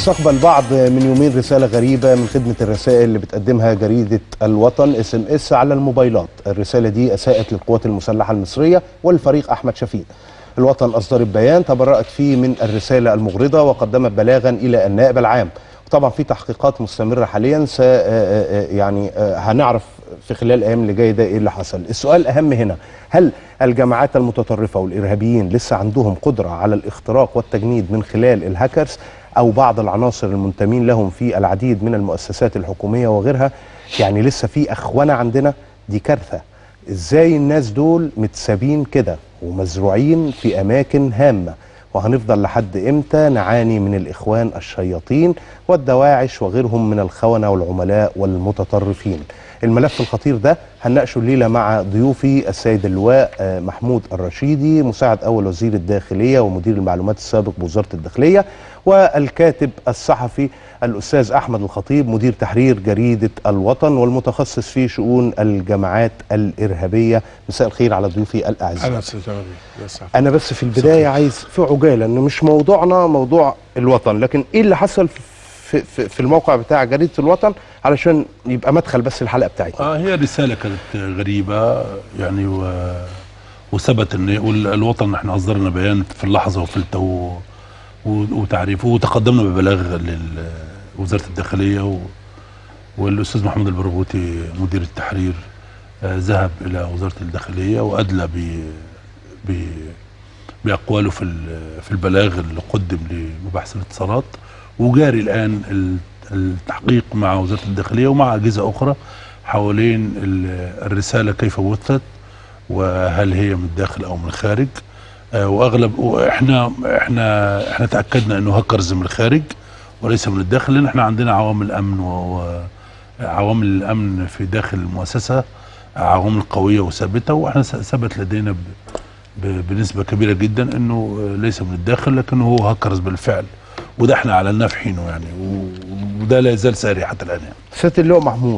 استقبل بعض من يومين رسالة غريبة من خدمة الرسائل اللي بتقدمها جريدة الوطن اس ام اس على الموبايلات الرسالة دي أساءت للقوات المسلحة المصرية والفريق أحمد شفيق الوطن أصدرت بيان تبرأت فيه من الرسالة المغرضة وقدمت بلاغا إلى النائب العام طبعا في تحقيقات مستمرة حاليا س يعني هنعرف في خلال الايام اللي جايه ده ايه اللي حصل السؤال الاهم هنا هل الجماعات المتطرفه والارهابيين لسه عندهم قدره على الاختراق والتجنيد من خلال الهاكرز او بعض العناصر المنتمين لهم في العديد من المؤسسات الحكوميه وغيرها يعني لسه في اخونه عندنا دي كارثه ازاي الناس دول متسابين كده ومزروعين في اماكن هامه وهنفضل لحد امتى نعاني من الاخوان الشياطين والدواعش وغيرهم من الخونه والعملاء والمتطرفين الملف الخطير ده هنناقشه الليله مع ضيوفي السيد اللواء محمود الرشيدي مساعد اول وزير الداخليه ومدير المعلومات السابق بوزاره الداخليه والكاتب الصحفي الاستاذ احمد الخطيب مدير تحرير جريده الوطن والمتخصص في شؤون الجماعات الارهابيه مساء الخير على ضيوفي الاعزاء انا بس في البدايه عايز في عجاله ان مش موضوعنا موضوع الوطن لكن ايه اللي حصل في, في, في الموقع بتاع جريده الوطن علشان يبقى مدخل بس الحلقه بتاعتنا اه هي رساله كانت غريبه يعني و... وثبت ان الوطن احنا اصدرنا بيان في اللحظه وفي التو وتعريفه وتقدمنا ببلاغ لوزاره الداخليه و... والاستاذ محمود البرغوثي مدير التحرير آه ذهب الى وزاره الداخليه وادلى ب... ب... باقواله في في البلاغ اللي قدم لمباحث الاتصالات وجاري الان التحقيق مع وزاره الداخليه ومع اجهزه اخرى حوالين الرساله كيف بثت وهل هي من الداخل او من الخارج آه واغلب واحنا احنا احنا تاكدنا انه هاكرز من الخارج وليس من الداخل لان احنا عندنا عوامل امن وعوامل الامن في داخل المؤسسه عوامل قويه وثابته واحنا ثبت لدينا بنسبه كبيره جدا انه ليس من الداخل لكنه هو هاكرز بالفعل وده احنا اعلناه في حينه يعني وده لا يزال ساري حتى الان يعني. سياده اللواء محمود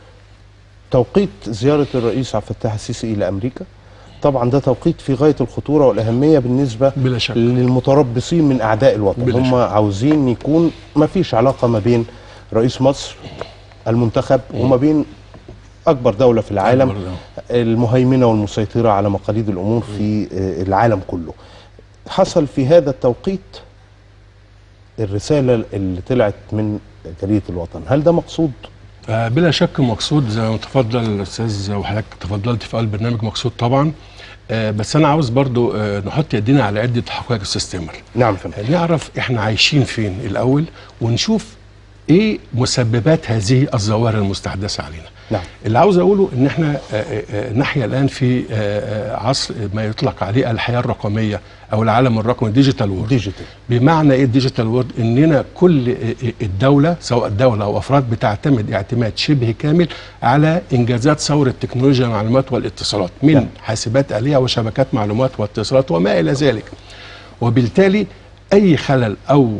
توقيت زياره الرئيس عبد الفتاح السيسي الى امريكا طبعا ده توقيت في غايه الخطوره والاهميه بالنسبه بلا شك. للمتربصين من اعداء الوطن بلا هم عاوزين يكون ما فيش علاقه ما بين رئيس مصر المنتخب وما بين اكبر دوله في العالم المهيمنه والمسيطره على مقاليد الامور في العالم كله حصل في هذا التوقيت الرساله اللي طلعت من جريده الوطن هل ده مقصود آه بلا شك مقصود زي ما تفضل الاستاذ وحضرتك تفضلت في قلب البرنامج مقصود طبعا آه بس انا عاوز برضو آه نحط ايدينا على عده حقائق السيستمر نعم فندم آه نعرف احنا عايشين فين الاول ونشوف ايه مسببات هذه الظواهر المستحدثه علينا نعم اللي عاوز اقوله ان احنا نحيا الان في عصر ما يطلق عليه الحياه الرقميه او العالم الرقمي ديجيتال وورد ديجيتال بمعنى ايه الديجيتال وورد اننا كل الدوله سواء الدوله او افراد بتعتمد اعتماد شبه كامل على انجازات ثوره تكنولوجيا المعلومات والاتصالات من نعم. حاسبات اليه وشبكات معلومات واتصالات وما الى ذلك وبالتالي اي خلل او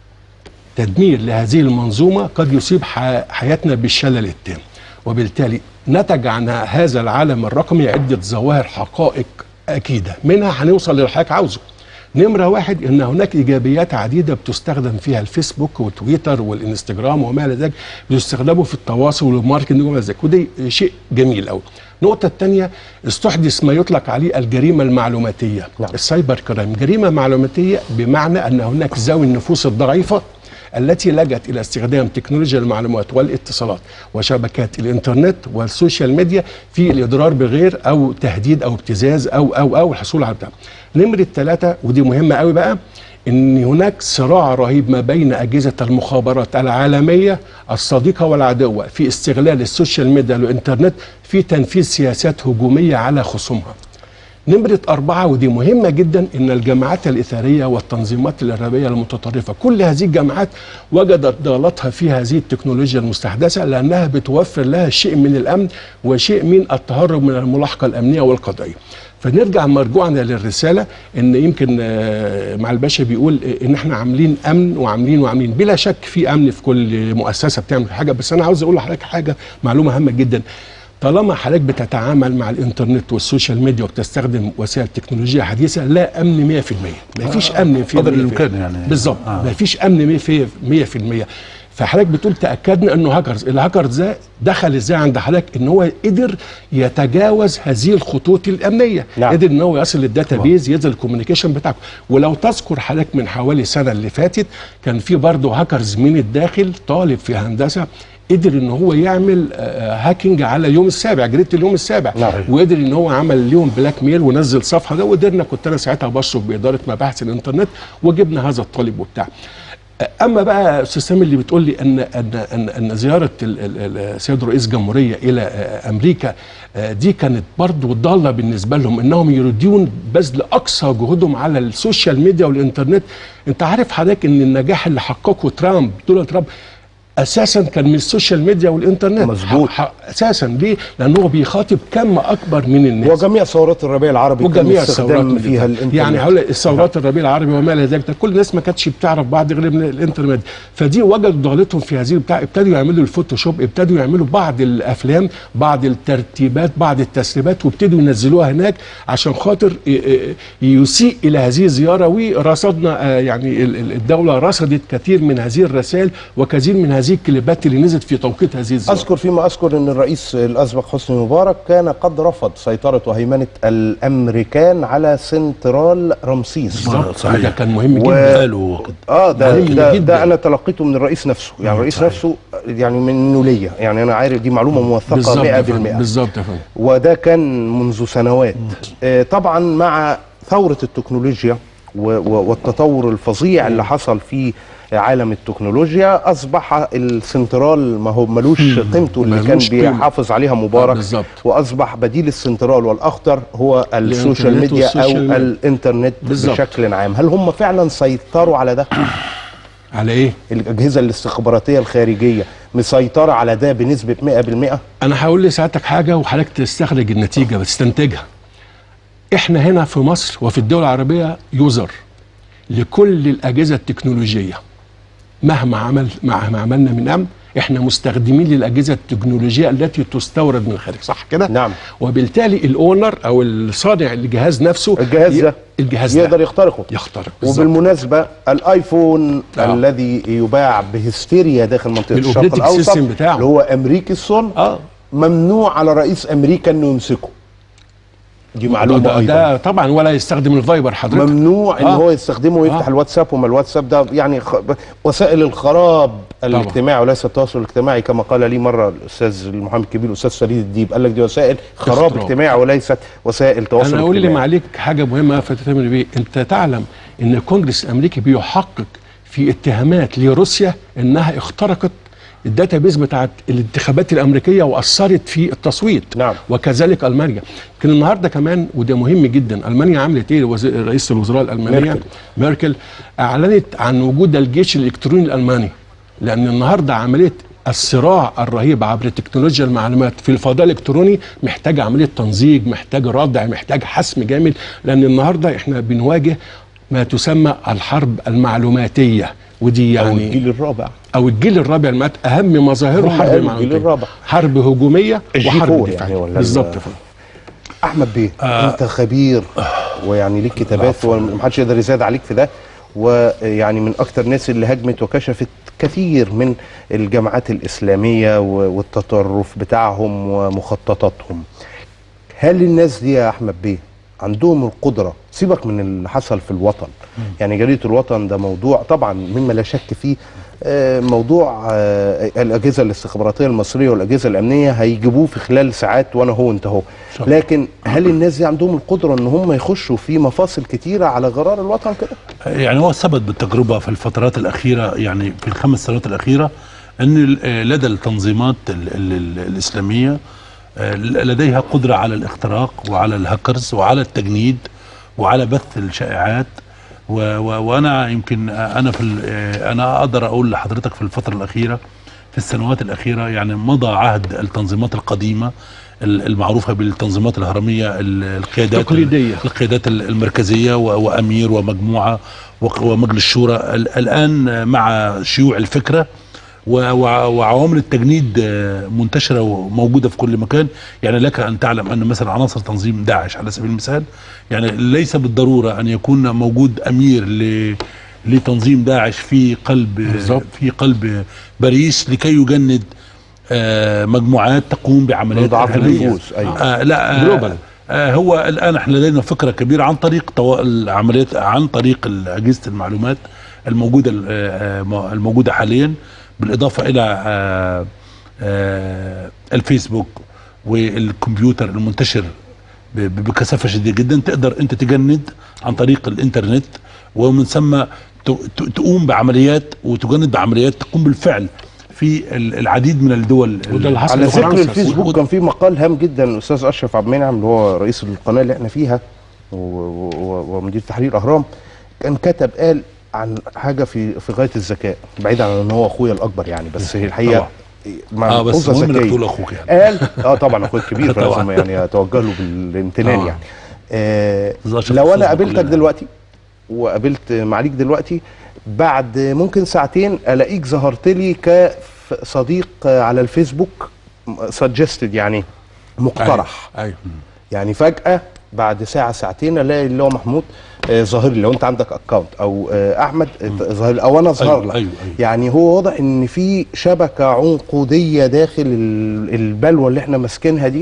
تدمير لهذه المنظومه قد يصيب حياتنا بالشلل التام وبالتالي نتج عن هذا العالم الرقمي عدة ظواهر حقائق أكيدة منها هنوصل للي حضرتك عاوزه نمرة واحد إن هناك إيجابيات عديدة بتستخدم فيها الفيسبوك وتويتر والإنستجرام وما إلى ذلك بيستخدموا في التواصل والماركتنج وما إلى ذلك ودي شيء جميل أوي النقطة الثانية استحدث ما يطلق عليه الجريمة المعلوماتية نعم. السايبر كرايم جريمة معلوماتية بمعنى أن هناك ذوي النفوس الضعيفة التي لجت الى استخدام تكنولوجيا المعلومات والاتصالات وشبكات الانترنت والسوشيال ميديا في الاضرار بغير او تهديد او ابتزاز او او او الحصول على بتاع. نمره ثلاثه ودي مهمه قوي بقى ان هناك صراع رهيب ما بين اجهزه المخابرات العالميه الصديقه والعدوه في استغلال السوشيال ميديا والانترنت في تنفيذ سياسات هجوميه على خصومها. نمرة أربعة ودي مهمة جدا إن الجماعات الإثارية والتنظيمات الإرهابية المتطرفة كل هذه الجماعات وجدت ضالتها في هذه التكنولوجيا المستحدثة لأنها بتوفر لها شيء من الأمن وشيء من التهرب من الملاحقة الأمنية والقضائية فنرجع مرجوعا للرسالة إن يمكن مع الباشا بيقول إن إحنا عاملين أمن وعاملين وعاملين بلا شك في أمن في كل مؤسسة بتعمل حاجة بس أنا عاوز أقول لحضرتك حاجة معلومة هامة جدا طالما حضرتك بتتعامل مع الانترنت والسوشيال ميديا وبتستخدم وسائل تكنولوجيا حديثه لا امن 100% ما فيش امن في قدر الإمكان يعني. بالظبط آه. ما فيش امن 100% فحضرتك بتقول تاكدنا انه هاكرز الهاكر ده دخل ازاي عند حضرتك ان هو قدر يتجاوز هذه الخطوط الامنيه نعم. قدر ان هو يصل للداتا بيز ينزل الكوميونيكيشن بتاعكم ولو تذكر حضرتك من حوالي سنه اللي فاتت كان في برضه هاكرز من الداخل طالب في هندسه قدر ان هو يعمل آه، هاكينج على اليوم السابع جريده اليوم السابع نعم. وقدر ان هو عمل ليهم بلاك ميل ونزل صفحه ده وقدرنا كنت انا ساعتها بشرف باداره مباحث الانترنت وجبنا هذا الطالب وبتاع اما بقى استاذ سامي اللي بتقول لي ان ان ان, أن زياره ال- ال- السيد رئيس الجمهوريه الى آه، امريكا آه، دي كانت برضو ضاله بالنسبه لهم انهم يريدون بذل اقصى جهودهم على السوشيال ميديا والانترنت انت عارف حضرتك ان النجاح اللي حققه ترامب دونالد ترامب اساسا كان من السوشيال ميديا والانترنت مظبوط. ح- ح- اساسا ليه؟ لان هو بيخاطب كم اكبر من الناس وجميع ثورات الربيع العربي كان وجميع استخدام الثورات فيها اللي- الانترنت يعني هقول لك الثورات الربيع العربي وما الى ذلك ده كل الناس ما كانتش بتعرف بعض غير من الانترنت فدي وجدوا ضالتهم في هذه بتاع ابتدوا يعملوا الفوتوشوب ابتدوا يعملوا بعض الافلام بعض الترتيبات بعض التسريبات وابتدوا ينزلوها هناك عشان خاطر ي- ي- يسيء الى هذه الزياره ورصدنا آه، يعني ال- ال- الدوله رصدت كثير من هذه الرسائل وكثير من هذه الكليبات اللي نزلت في توقيت هذه الزياره اذكر فيما اذكر ان الرئيس الاسبق حسني مبارك كان قد رفض سيطره وهيمنه الامريكان على سنترال رمسيس بالظبط صحيح. ده كان مهم و- جدا قالوا كده. اه ده مهم ده, جدا. ده انا تلقيته من الرئيس نفسه يعني الرئيس صحيح. نفسه يعني منه ليا يعني انا عارف دي معلومه موثقه 100% بالظبط يا فندم، بالظبط يا فندم وده كان منذ سنوات آه، طبعا مع ثورة التكنولوجيا و- و- والتطور الفظيع اللي حصل في عالم التكنولوجيا اصبح السنترال ما هو ملوش قيمته اللي كان ملوش قيمة. بيحافظ عليها آه، مبارك بالظبط. واصبح بديل السنترال والاخطر هو السوشيال الإنترنت ميديا او والسوشيال ميديا. الانترنت بالظبط. بشكل عام هل هم فعلا سيطروا على ده على ايه؟ الاجهزه الاستخباراتيه الخارجيه مسيطره على ده بنسبه 100% انا هقول لسعادتك حاجه وحضرتك تستخرج النتيجه بتستنتجها احنا هنا في مصر وفي الدول العربيه يوزر لكل الاجهزه التكنولوجيه مهما عمل مهما عملنا من امن احنا مستخدمين للاجهزه التكنولوجيه التي تستورد من الخارج صح كده نعم. وبالتالي الاونر او الصانع الجهاز نفسه الجهاز ي- ده الجهاز يقدر ده يخترقه يخترق بالظبط. وبالمناسبة الايفون آه. آه. الذي يباع بهستيريا داخل منطقة الشرق بالأوبريتنج الاوسط سيستم بتاعه. اللي هو امريكي الصنع اه ممنوع على رئيس امريكا انه يمسكه دي معلومة ده, ايضا ده طبعا ولا يستخدم الفايبر حضرتك ممنوع ان آه. هو يستخدمه ويفتح آه. الواتساب وما الواتساب ده يعني خ... وسائل الخراب الاجتماعي وليس التواصل الاجتماعي كما قال لي مره الاستاذ المحامي الكبير الاستاذ فريد الديب قال لك دي وسائل خراب اختراق. اجتماعي وليست وسائل تواصل انا اقول لي اجتماعي معليك حاجه مهمه فتتمر بيه انت تعلم ان الكونجرس الامريكي بيحقق في اتهامات لروسيا انها اخترقت الداتابيز بتاعت الانتخابات الامريكيه واثرت في التصويت نعم. وكذلك المانيا لكن النهارده كمان وده مهم جدا المانيا عملت ايه وزي- رئيس الوزراء الالمانيه ميركل. ميركل اعلنت عن وجود الجيش الالكتروني الالماني لان النهارده عمليه الصراع الرهيب عبر تكنولوجيا المعلومات في الفضاء الالكتروني محتاج عمليه تنظيم محتاج ردع محتاج حسم جامد لان النهارده احنا بنواجه ما تسمى الحرب المعلوماتيه ودي او يعني الجيل الرابع او الجيل الرابع المعلومات اهم مظاهره هم حرب قالوا الجيل المعلوماتيه الرابع. حرب هجوميه الجي وحرب فور دفاعيه يعني ولا بالظبط ال- يا فندم. احمد بيه آه انت خبير ويعني ليك كتابات ومحدش يقدر يزاد عليك في ده ويعني من اكتر الناس اللي هجمت وكشفت كثير من الجماعات الاسلاميه و- والتطرف بتاعهم ومخططاتهم هل الناس دي يا احمد بيه عندهم القدره سيبك من اللي حصل في الوطن يعني جريده الوطن ده موضوع طبعا مما لا شك فيه آه، موضوع آه، الاجهزه الاستخباراتيه المصريه والاجهزه الامنيه هيجيبوه في خلال ساعات وانا هو انت هو شاء الله. لكن هل الناس دي عندهم القدره ان هم يخشوا في مفاصل كتيره على غرار الوطن كده يعني هو ثبت بالتجربه في الفترات الاخيره يعني في الخمس سنوات الاخيره ان ال- آه، لدى التنظيمات ال ال ال الاسلاميه آه، لديها قدره على الاختراق وعلى الهاكرز وعلى التجنيد وعلى بث الشائعات و و وانا يمكن آه، انا في ال- آه، انا اقدر اقول لحضرتك في الفتره الاخيره في السنوات الاخيره يعني مضى عهد التنظيمات القديمه ال- المعروفه بالتنظيمات الهرميه ال- القيادات التقليدية. القيادات ال- المركزيه و- وامير ومجموعه وق- ومجلس الشورى ال- الان مع شيوع الفكره و- وع- وعوامل التجنيد آه، منتشره وموجوده في كل مكان يعني لك ان تعلم ان مثلا عناصر تنظيم داعش على سبيل المثال يعني ليس بالضروره ان يكون موجود امير ل لتنظيم داعش في قلب بالظبط. في قلب باريس لكي يجند آه، مجموعات تقوم بعمليات مضاعفة إرهابية. النفوذ، أيوة. آه لا آه جلوبال. آه هو الان احنا لدينا فكره كبيره عن طريق طو... العمليات عن طريق اجهزه المعلومات الموجوده آه، آه، الموجوده حاليا بالاضافه الى آه، آه، الفيسبوك والكمبيوتر المنتشر ب- ب- بكثافه شديده جدا تقدر انت تجند عن طريق الانترنت ومن ثم ت- ت- تقوم بعمليات وتجند بعمليات تقوم بالفعل في ال- العديد من الدول وده اللي حصل على في ذكر فرنسا. الفيسبوك كان في مقال هام جدا الاستاذ اشرف عبد المنعم اللي هو رئيس القناه اللي احنا فيها و- و- و- ومدير تحرير اهرام كان كتب قال عن حاجه في في غايه الذكاء بعيدا عن ان هو اخويا الاكبر يعني بس هي الحقيقه طبعا. اه بس ملحوظة مهم انك ذكية. تقول اخوك يعني قال اه طبعا اخويا الكبير طبعاً. فلازم يعني اتوجه له بالامتنان آه. يعني آه بالظبط، لو انا خصوصاً قابلتك كلنا. دلوقتي وقابلت معاليك دلوقتي بعد ممكن ساعتين الاقيك ظهرت لي كصديق على الفيسبوك سجستد يعني مقترح ايوه يعني فجأة بعد ساعة ساعتين الاقي اللي هو محمود آه، ظاهر لي لو انت عندك اكونت او آه، احمد آه، ظاهر لي او انا اظهر أيوة، لك أيوة، أيوة. يعني هو واضح ان في شبكة عنقودية داخل ال- البلوى اللي احنا ماسكينها دي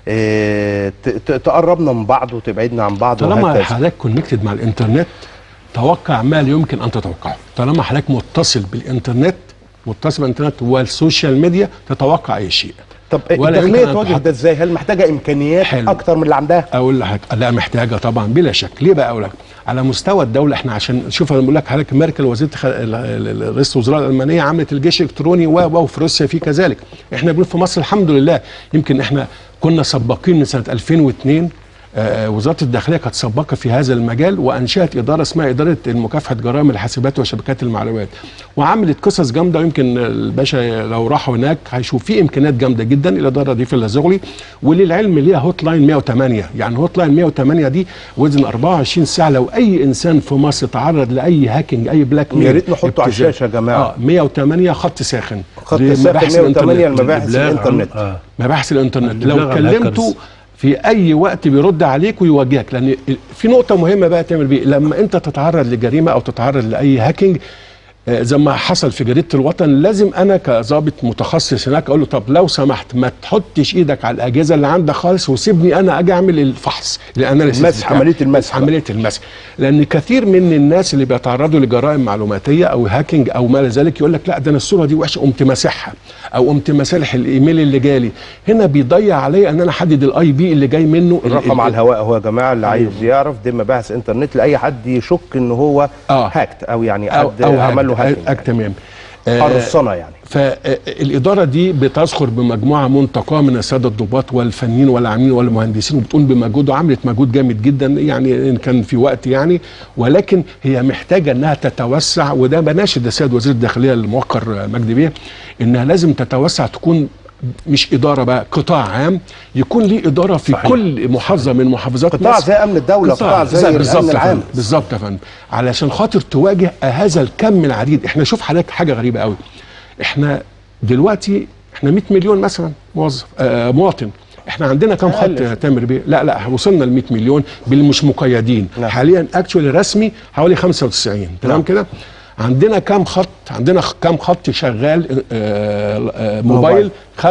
آه، ت- ت- تقربنا من بعض وتبعدنا عن بعض طالما وهكذا حضرتك كونكتد مع الانترنت توقع ما لا يمكن ان تتوقعه طالما حضرتك متصل بالانترنت متصل بالانترنت والسوشيال ميديا تتوقع اي شيء طب ولا الداخلية يمكن أن تواجه تحط- ده ازاي هل محتاجة امكانيات حلو. اكتر من اللي عندها اقول لحضرتك لا محتاجه طبعا بلا شك ليه بقى اقول لك على مستوى الدوله احنا عشان شوف انا بقول لك حضرتك ميركل وزيره خ- ال- ال- ال- رئيس الوزراء الالمانيه عملت الجيش الالكتروني و و وفي روسيا في كذلك احنا بنقول في مصر الحمد لله يمكن احنا كنا سباقين من سنه 2002 آه، وزاره الداخليه كانت سباقه في هذا المجال وانشات اداره اسمها اداره مكافحه جرائم الحاسبات وشبكات المعلومات وعملت قصص جامده ويمكن الباشا لو راحوا هناك هيشوف في امكانيات جامده جدا الاداره دي في اللازغلي وللعلم ليها هوت لاين 108 يعني هوت لاين 108 دي وزن 24 ساعه لو اي انسان في مصر تعرض لاي هاكينج اي بلاك ميل يا ريت نحطه على ابتزاز. الشاشة يا جماعة. اه 108 خط ساخن خط دي الساخن مباحث 108 الإنترنت. المباحث الإبلاغ عن- الانترنت آه. مباحث الانترنت الإبلاغ لو عن الهاكرز. كلمته في اي وقت بيرد عليك ويوجهك لان في نقطه مهمه بقى تعمل بيه لما انت تتعرض لجريمه او تتعرض لاي هاكينج آه، زي ما حصل في جريده الوطن لازم انا كظابط متخصص هناك اقول له طب لو سمحت ما تحطش ايدك على الاجهزه اللي عندك خالص وسيبني انا اجي اعمل الفحص الاناليسيس المسح، بتاعي. عملية المسح. عمليه المسح لان كثير من الناس اللي بيتعرضوا لجرائم معلوماتيه او هاكينج او ما الى ذلك يقول لك لا ده انا الصوره دي وحشه قمت ماسحها او قمت ماسح الايميل اللي جالي هنا بيضيع عليا ان انا احدد الاي بي اللي جاي منه ال- الرقم ال- على الهواء هو يا جماعه اللي عايز يعرف دي مباحث انترنت لاي حد يشك ان هو آه. هاكت او يعني او حد او عمل له هاك- هاكينج هاك تمام آه، قرصنه يعني فالإدارة دي بتزخر بمجموعة منتقاة من السادة الضباط والفنيين والعاملين والمهندسين وبتقوم بمجهود وعملت مجهود جامد جدا يعني إن كان في وقت يعني ولكن هي محتاجة إنها تتوسع وده بناشد السيد وزير الداخلية الموقر مجدي بيه إنها لازم تتوسع تكون مش إدارة بقى قطاع عام يكون ليه إدارة في صحيح. كل محافظة من محافظات قطاع مصر زي امن الدوله قطاع زي بالظبط الامن يا العام فندم بالظبط يا فندم علشان خاطر تواجه هذا الكم العديد احنا شوف حضرتك حاجه غريبه قوي احنا دلوقتي احنا 100 مليون مثلا موظف آه مواطن احنا عندنا كام خط أقل. يا تامر بيه لا لا وصلنا ل 100 مليون بالمش مقيدين نعم. حاليا اكشولي رسمي حوالي 95 تمام نعم. كده عندنا كام خط عندنا خ- كام خط شغال آه آه موبايل. موبايل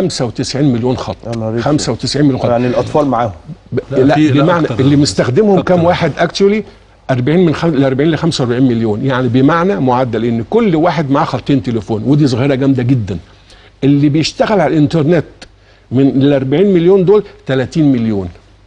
95 مليون خط يا نهار أسود. 95 مليون خط يعني الاطفال معاهم ب- لا، لا, في- لا بمعنى أكتر. اللي مستخدمهم أكتر. كام واحد اكشولي 40 من خم... ل 40 ل 45 مليون يعني بمعنى معدل ان كل واحد معاه خطين تليفون ودي ظاهره جامده جدا اللي بيشتغل على الانترنت من ال 40 مليون دول 30 مليون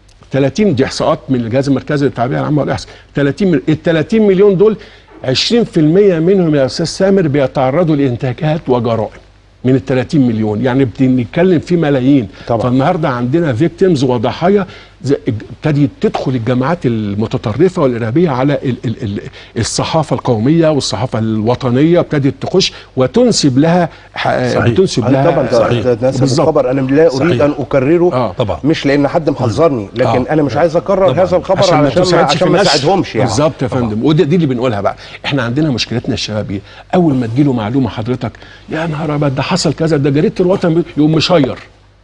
30 دي احصاءات من الجهاز المركزي للتعبئه العامه والاحصاء 30 مل... ال 30 مليون دول 20% منهم يا استاذ سامر بيتعرضوا لانتهاكات وجرائم من ال 30 مليون يعني بنتكلم في ملايين طبعا. فالنهارده عندنا فيكتيمز وضحايا زي- ابتدت تدخل الجماعات المتطرفه والارهابيه على ال ال ال الصحافه القوميه والصحافه الوطنيه ابتدت تخش وتنسب لها ح- صحيح. تنسب أنا لها طبعا ده- صحيح. ده ده نسب بالظبط. الخبر انا لا اريد صحيح. ان اكرره آه. طبعا. مش لان حد محذرني لكن آه. انا مش عايز اكرر طبعا. هذا الخبر عشان ما علشان ما تساعدش عشان في ما نشر. اساعدهمش يعني بالظبط يا فندم ودي دي اللي بنقولها بقى احنا عندنا مشكلتنا الشباب ايه اول ما تجيله معلومه حضرتك يا نهار ابيض ده حصل كذا ده جريده الوطن بي- يقوم مشير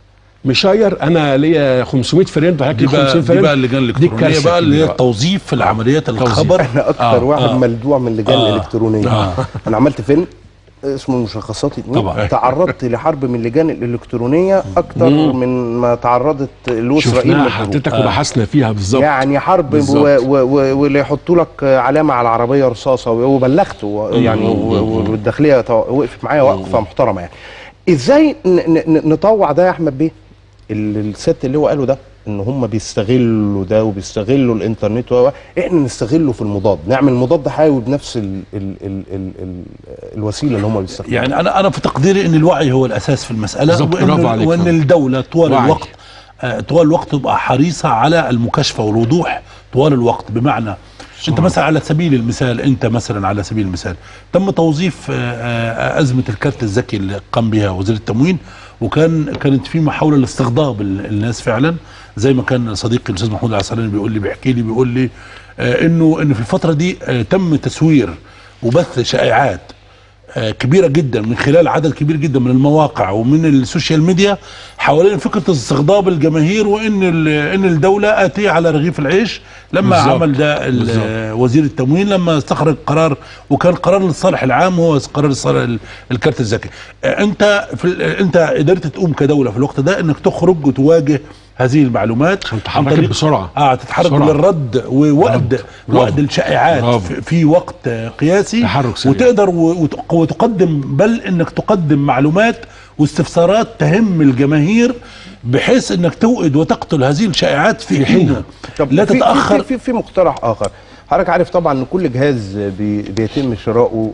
مشير انا ليا 500 فريند وحضرتك دي ليك بقى 500 دي فريند بقى اللجان الالكترونيه الكارثة بقى اللي هي الكبيرة. التوظيف في العمليات الخبر انا اكتر آه، واحد آه. ملدوع من اللجان آه. الالكترونيه آه. انا عملت فيلم اسمه مشخصات اتنين طبعا. تعرضت لحرب من اللجان الالكترونيه اكتر من ما تعرضت له اسرائيل شفناها من الحروب. حضرتك وبحثنا فيها بالظبط يعني حرب بالظبط. و- و- و- واللي يحطوا لك علامه على العربيه رصاصه وبلغت و- يعني و- والداخليه تو- وقفت معايا وقفه محترمه يعني ازاي ن- ن- نطوع ده يا احمد بيه ال- الست اللي هو قاله ده ان هم بيستغلوا ده وبيستغلوا الانترنت و احنا نستغله في المضاد نعمل مضاد حيوي بنفس ال ال ال ال ال الوسيله اللي هم بيستخدموها يعني انا انا في تقديري ان الوعي هو الاساس في المساله بالظبط، برافو عليك وان, وإن فندم. الدوله طوال وعي. الوقت آه، طوال الوقت تبقى حريصه على المكاشفه والوضوح طوال الوقت بمعنى انت مثلا على سبيل المثال انت مثلا على سبيل المثال تم توظيف آه، آه، ازمه الكارت الذكي اللي قام بها وزير التموين وكان كانت في محاوله لاستغضاب ال- الناس فعلا زي ما كان صديقي الاستاذ محمود العسلاني بيقول لي بيحكي لي بيقول لي آه، انه ان في الفتره دي آه، تم تسوير وبث شائعات آه، كبيره جدا من خلال عدد كبير جدا من المواقع ومن السوشيال ميديا حوالين فكره استغضاب الجماهير وان ال- ان الدوله اتيه على رغيف العيش لما بالظبط. عمل ده ال- بالظبط. آه، وزير التموين لما استخرج قرار وكان قرار للصالح العام هو قرار الصالح ال- الكارت الذكي آه، انت في ال- آه، انت قدرت تقوم كدوله في الوقت ده انك تخرج وتواجه هذه المعلومات عشان عن تحركت طريق- بسرعة. اه تتحرك بسرعة. للرد ووقت برافو. وقت الشائعات برافو. في, في وقت آه، قياسي تحرك سريع. وتقدر و- وت- وتقدم بل انك تقدم معلومات واستفسارات تهم الجماهير بحيث انك توئد وتقتل هذه الشائعات في حينها طب لا في- تتاخر في, في, في مقترح اخر حضرتك عارف طبعا ان كل جهاز بي بيتم شراؤه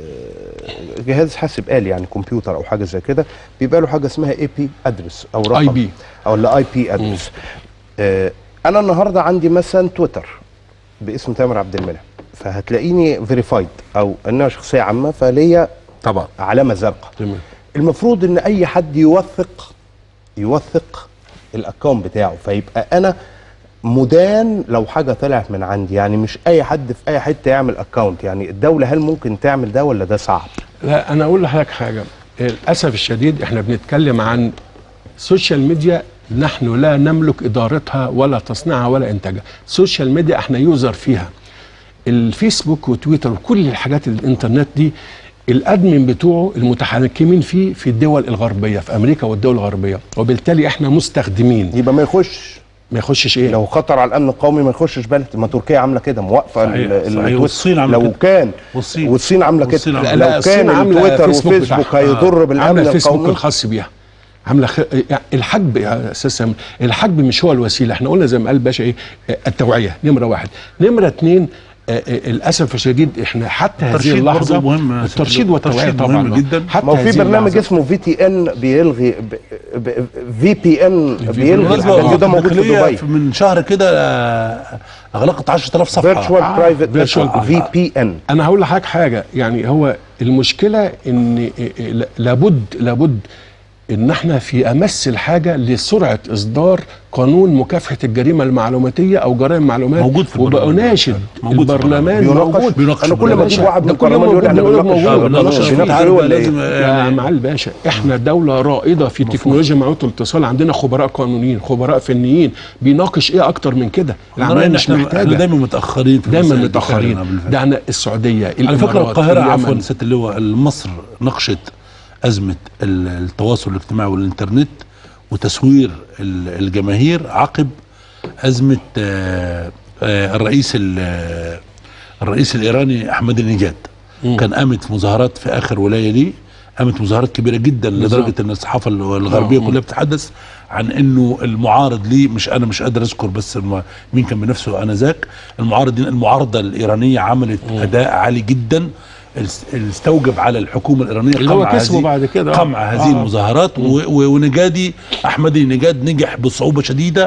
آه، جهاز حاسب آلي يعني كمبيوتر او حاجه زي كده بيبقى له حاجه اسمها اي بي ادرس او رقم IP. او الاي بي ادرس انا النهارده عندي مثلا تويتر باسم تامر عبد المنعم فهتلاقيني فيريفايد او انها شخصيه عامه فليا طبعا علامه زرقاء تمام المفروض ان اي حد يوثق يوثق الاكونت بتاعه فيبقى انا مدان لو حاجه طلعت من عندي يعني مش اي حد في اي حته يعمل اكونت يعني الدوله هل ممكن تعمل ده ولا ده صعب لا انا اقول لحضرتك حاجه للاسف الشديد احنا بنتكلم عن سوشيال ميديا نحن لا نملك ادارتها ولا تصنيعها ولا انتاجها سوشيال ميديا احنا يوزر فيها الفيسبوك وتويتر وكل الحاجات الانترنت دي الادمن بتوعه المتحكمين فيه في الدول الغربيه في امريكا والدول الغربيه وبالتالي احنا مستخدمين يبقى ما يخش ما يخشش ايه لو خطر على الامن القومي ما يخشش بلد ما تركيا عامله كده موقفه صحيح، ال- صحيح. التويتر. والصين عاملة لو كده. كان والصين. والصين عامله كده والصين عاملة لا، لو الصين كان عاملة التويتر فيسبوك وفيسبوك بتاعها. هيضر بالامن عامله فيسبوك القومي الخاص بيها عامله خ... يعني الحجب يا استاذ سامي الحجب مش هو الوسيله احنا قلنا زي ما قال باشا ايه آه، التوعيه نمره واحد نمره اتنين آه، آه، للاسف الشديد احنا حتى هذه الترشيد اللحظه برضه مهم يا الترشيد سيدي. والتوعيه الترشيد طبعا مهم جدا. حتى ما هو في هذه برنامج اللحظة. اسمه في تي ان بيلغي في بي ان بيلغي بالمناسبة الحاجات دي ده موجود في الداخلية دبي من شهر كده آه، اغلقت 10000 صفحه فيرتشوال آه، برايفت virtual- في بي ان انا هقول لحضرتك حاجه يعني هو المشكله ان لابد لابد ان احنا في امس الحاجه لسرعه اصدار قانون مكافحه الجريمه المعلوماتيه او جرائم معلومات موجود في البرلمان. وبناشد موجود في البرلمان البرلمان. موجود بيناقش انا كل ما بيناقش. اجيب واحد من ده كل البرلمان يوم يقول احنا بنقول بنناقش موجود. بنناقش بنناقش. بنناقش عارف ولا لازم ايه؟ يا يعني معالي الباشا احنا دولة رائدة في تكنولوجيا معلومات الاتصال عندنا خبراء قانونيين خبراء فنيين بيناقش ايه اكتر من كده العملية مش احنا محتاجة دايما متاخرين في دايما المسائل دي متأخرين فعلاً بالفعل. ده عنا السعودية على فكره الإمارات، القاهره اليمن. عفوا ست اللواء مصر ناقشت ازمه ال- التواصل الاجتماعي والانترنت وتسوير ال- الجماهير عقب ازمه آه، آه، الرئيس ال- الرئيس الايراني احمد النجاد كان قامت مظاهرات في اخر ولايه ليه قامت مظاهرات كبيره جدا لدرجه ان الصحافه الغربيه آه. كلها بتتحدث عن انه المعارض ليه مش انا مش قادر اذكر بس الم- مين كان بنفسه انذاك المعارض المعارضه الايرانيه عملت اداء عالي جدا الس- استوجب على الحكومه الايرانيه اللي هو قمع كسبه هذه- بعد كده. قمع هذه آه. المظاهرات و- و- ونجادي احمد النجاد نجح بصعوبه شديده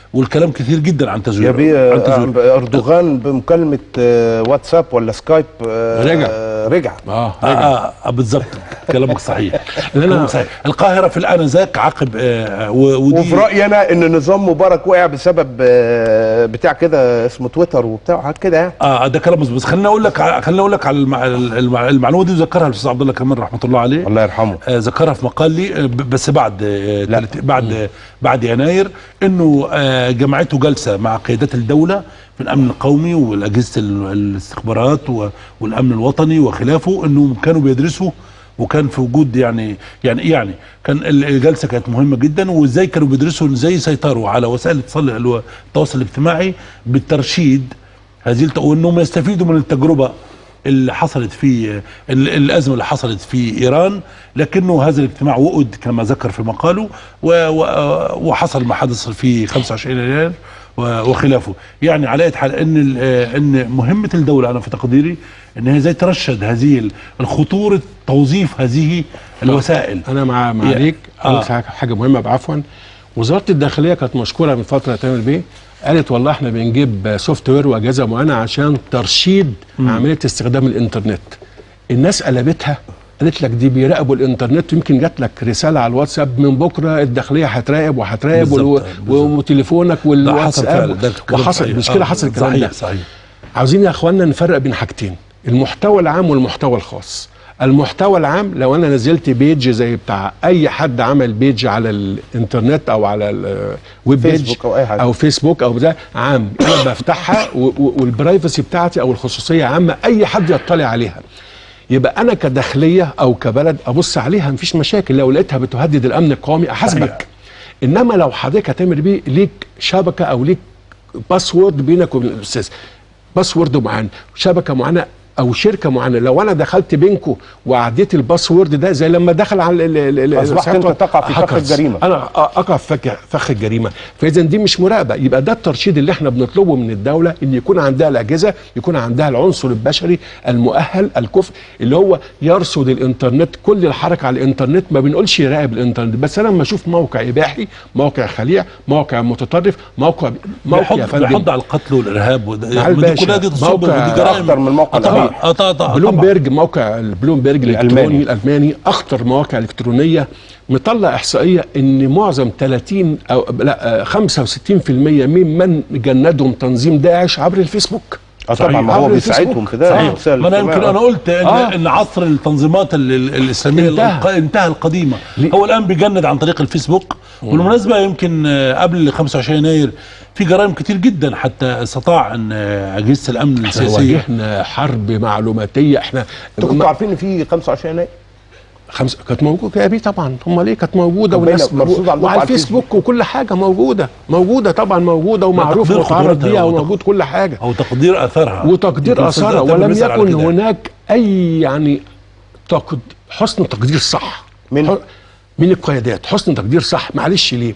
والكلام كثير جدا عن تزوير يا بيه عن تزوير آه، اردوغان بمكالمه آه، واتساب ولا سكايب آه، رجع. آه، رجع اه آه, آه, آه بالضبط كلامك صحيح اللي أنا- كلامك صحيح القاهره في الانذاك عقب آه و- ودي وفي رايي انا ان نظام مبارك وقع بسبب آه، بتاع كده اسمه تويتر وبتاع حاجات كده يعني اه ده كلام مظبوط بس خليني اقول لك ع- خليني اقول لك على المع... المع... المعلومه دي ذكرها الاستاذ عبد الله كمان رحمه الله عليه الله يرحمه آه، ذكرها في مقال لي آه، ب- بس بعد آه، لا. تلت- بعد آه، بعد يناير انه آه، جمعته جلسه مع قيادات الدوله في الامن القومي والاجهزه ال- الاستخبارات و- والامن الوطني وخلافه انه كانوا بيدرسوا وكان في وجود يعني يعني إيه يعني كان ال- الجلسه كانت مهمه جدا وازاي كانوا بيدرسوا ازاي يسيطروا على وسائل الاتصال الو- التواصل الاجتماعي بالترشيد هذه الت- وانهم يستفيدوا من التجربه اللي حصلت في ال- الازمه اللي حصلت في ايران لكنه هذا الاجتماع وقد كما ذكر في مقاله و- و- وحصل ما حدث في 25 يناير و- وخلافه يعني على اي حال ان ال- ان مهمه الدوله انا في تقديري ان هي ازاي ترشد هذه ال- الخطوره توظيف هذه الوسائل انا مع مع يا- عليك آه. آه. حاجه حاجة مهمه بعفوا وزاره الداخليه كانت مشكوره من فتره تعمل بيه قالت والله احنا بنجيب سوفت وير واجهزه معينه عشان ترشيد عمليه استخدام الانترنت الناس قلبتها قالت لك دي بيراقبوا الانترنت يمكن جات لك رساله على الواتساب من بكره الداخليه هتراقب وهتراقب بالظبط، والو- بالظبط. وتليفونك ده حصل فعلا والواتساب ده كلام وحصل صحيح. مشكله آه، حصل الكلام صحيح ده صحيح عاوزين يا اخوانا نفرق بين حاجتين المحتوى العام والمحتوى الخاص المحتوى العام لو انا نزلت بيج زي بتاع اي حد عمل بيج على الانترنت او على الويب بيج فيسبوك أو أي حاجة. او فيسبوك او ده عام انا بفتحها و- و- والبرايفسي بتاعتي او الخصوصيه عامه اي حد يطلع عليها يبقى انا كداخليه او كبلد ابص عليها مفيش مشاكل لو لقيتها بتهدد الامن القومي احاسبك صحيح. انما لو حضرتك هتعمل بيه ليك شبكه او ليك باسورد بينك وبين الاستاذ باسورد معين شبكه معينه او شركه معينه لو انا دخلت بينكم وعديت الباسورد ده زي لما دخل على ال- ال- ال- أصبحت الساعات أنت تقع في فخ هاكرز. الجريمة. انا اقع في فك- فخ الجريمه فاذا دي مش مراقبه يبقى ده الترشيد اللي احنا بنطلبه من الدوله ان يكون عندها الاجهزه يكون عندها العنصر البشري المؤهل الكفء اللي هو يرصد الانترنت كل الحركه على الانترنت ما بنقولش يراقب الانترنت بس انا لما اشوف موقع اباحي موقع خليع موقع متطرف موقع موقع بيحض يا فندم بيحض على القتل والارهاب وده مع يعني ودي الباشا. كلها دي تصب موقع ودي جرائم أخطر من الموقع آه طبعا الأمريكي. اه طبعا طبعا بلومبرج موقع البلومبرج الألماني. الالكتروني الالماني اخطر مواقع الكترونيه مطلع احصائيه ان معظم 30 او لا آه، 65% ممن جندهم تنظيم داعش عبر الفيسبوك اه طبعا صحيح. ما هو عبر بيساعدهم الفيسبوك. في ده صحيح وسائل ما انا يمكن الاجتماع. انا قلت ان, آه. إن عصر التنظيمات ال- ال- الاسلاميه انتهى. الق- انتهى القديمه ليه؟ هو الان بيجند عن طريق الفيسبوك بالمناسبه يمكن آه، قبل 25 يناير في جرائم كتير جدا حتى استطاع ان آه، اجهزه الامن احنا السياسيه واجهنا حرب معلوماتيه احنا انتوا كنتوا عارفين ان في 25 يناير خمس كانت موجوده يا بيه طبعا هم ليه كانت موجوده طب والناس باينة مرصودة عندكم وعلى على الفيسبوك وكل حاجه موجوده موجوده طبعا موجوده ومعروف تقدير ومتعرض خطورتها بيها وتق- وموجود كل حاجه او تقدير اثرها وتقدير يمكن اثارها صدق ولم مثل على يكن كده. هناك اي يعني تقد حسن تقدير صح من؟ ح- من القيادات حسن تقدير صح معلش ليه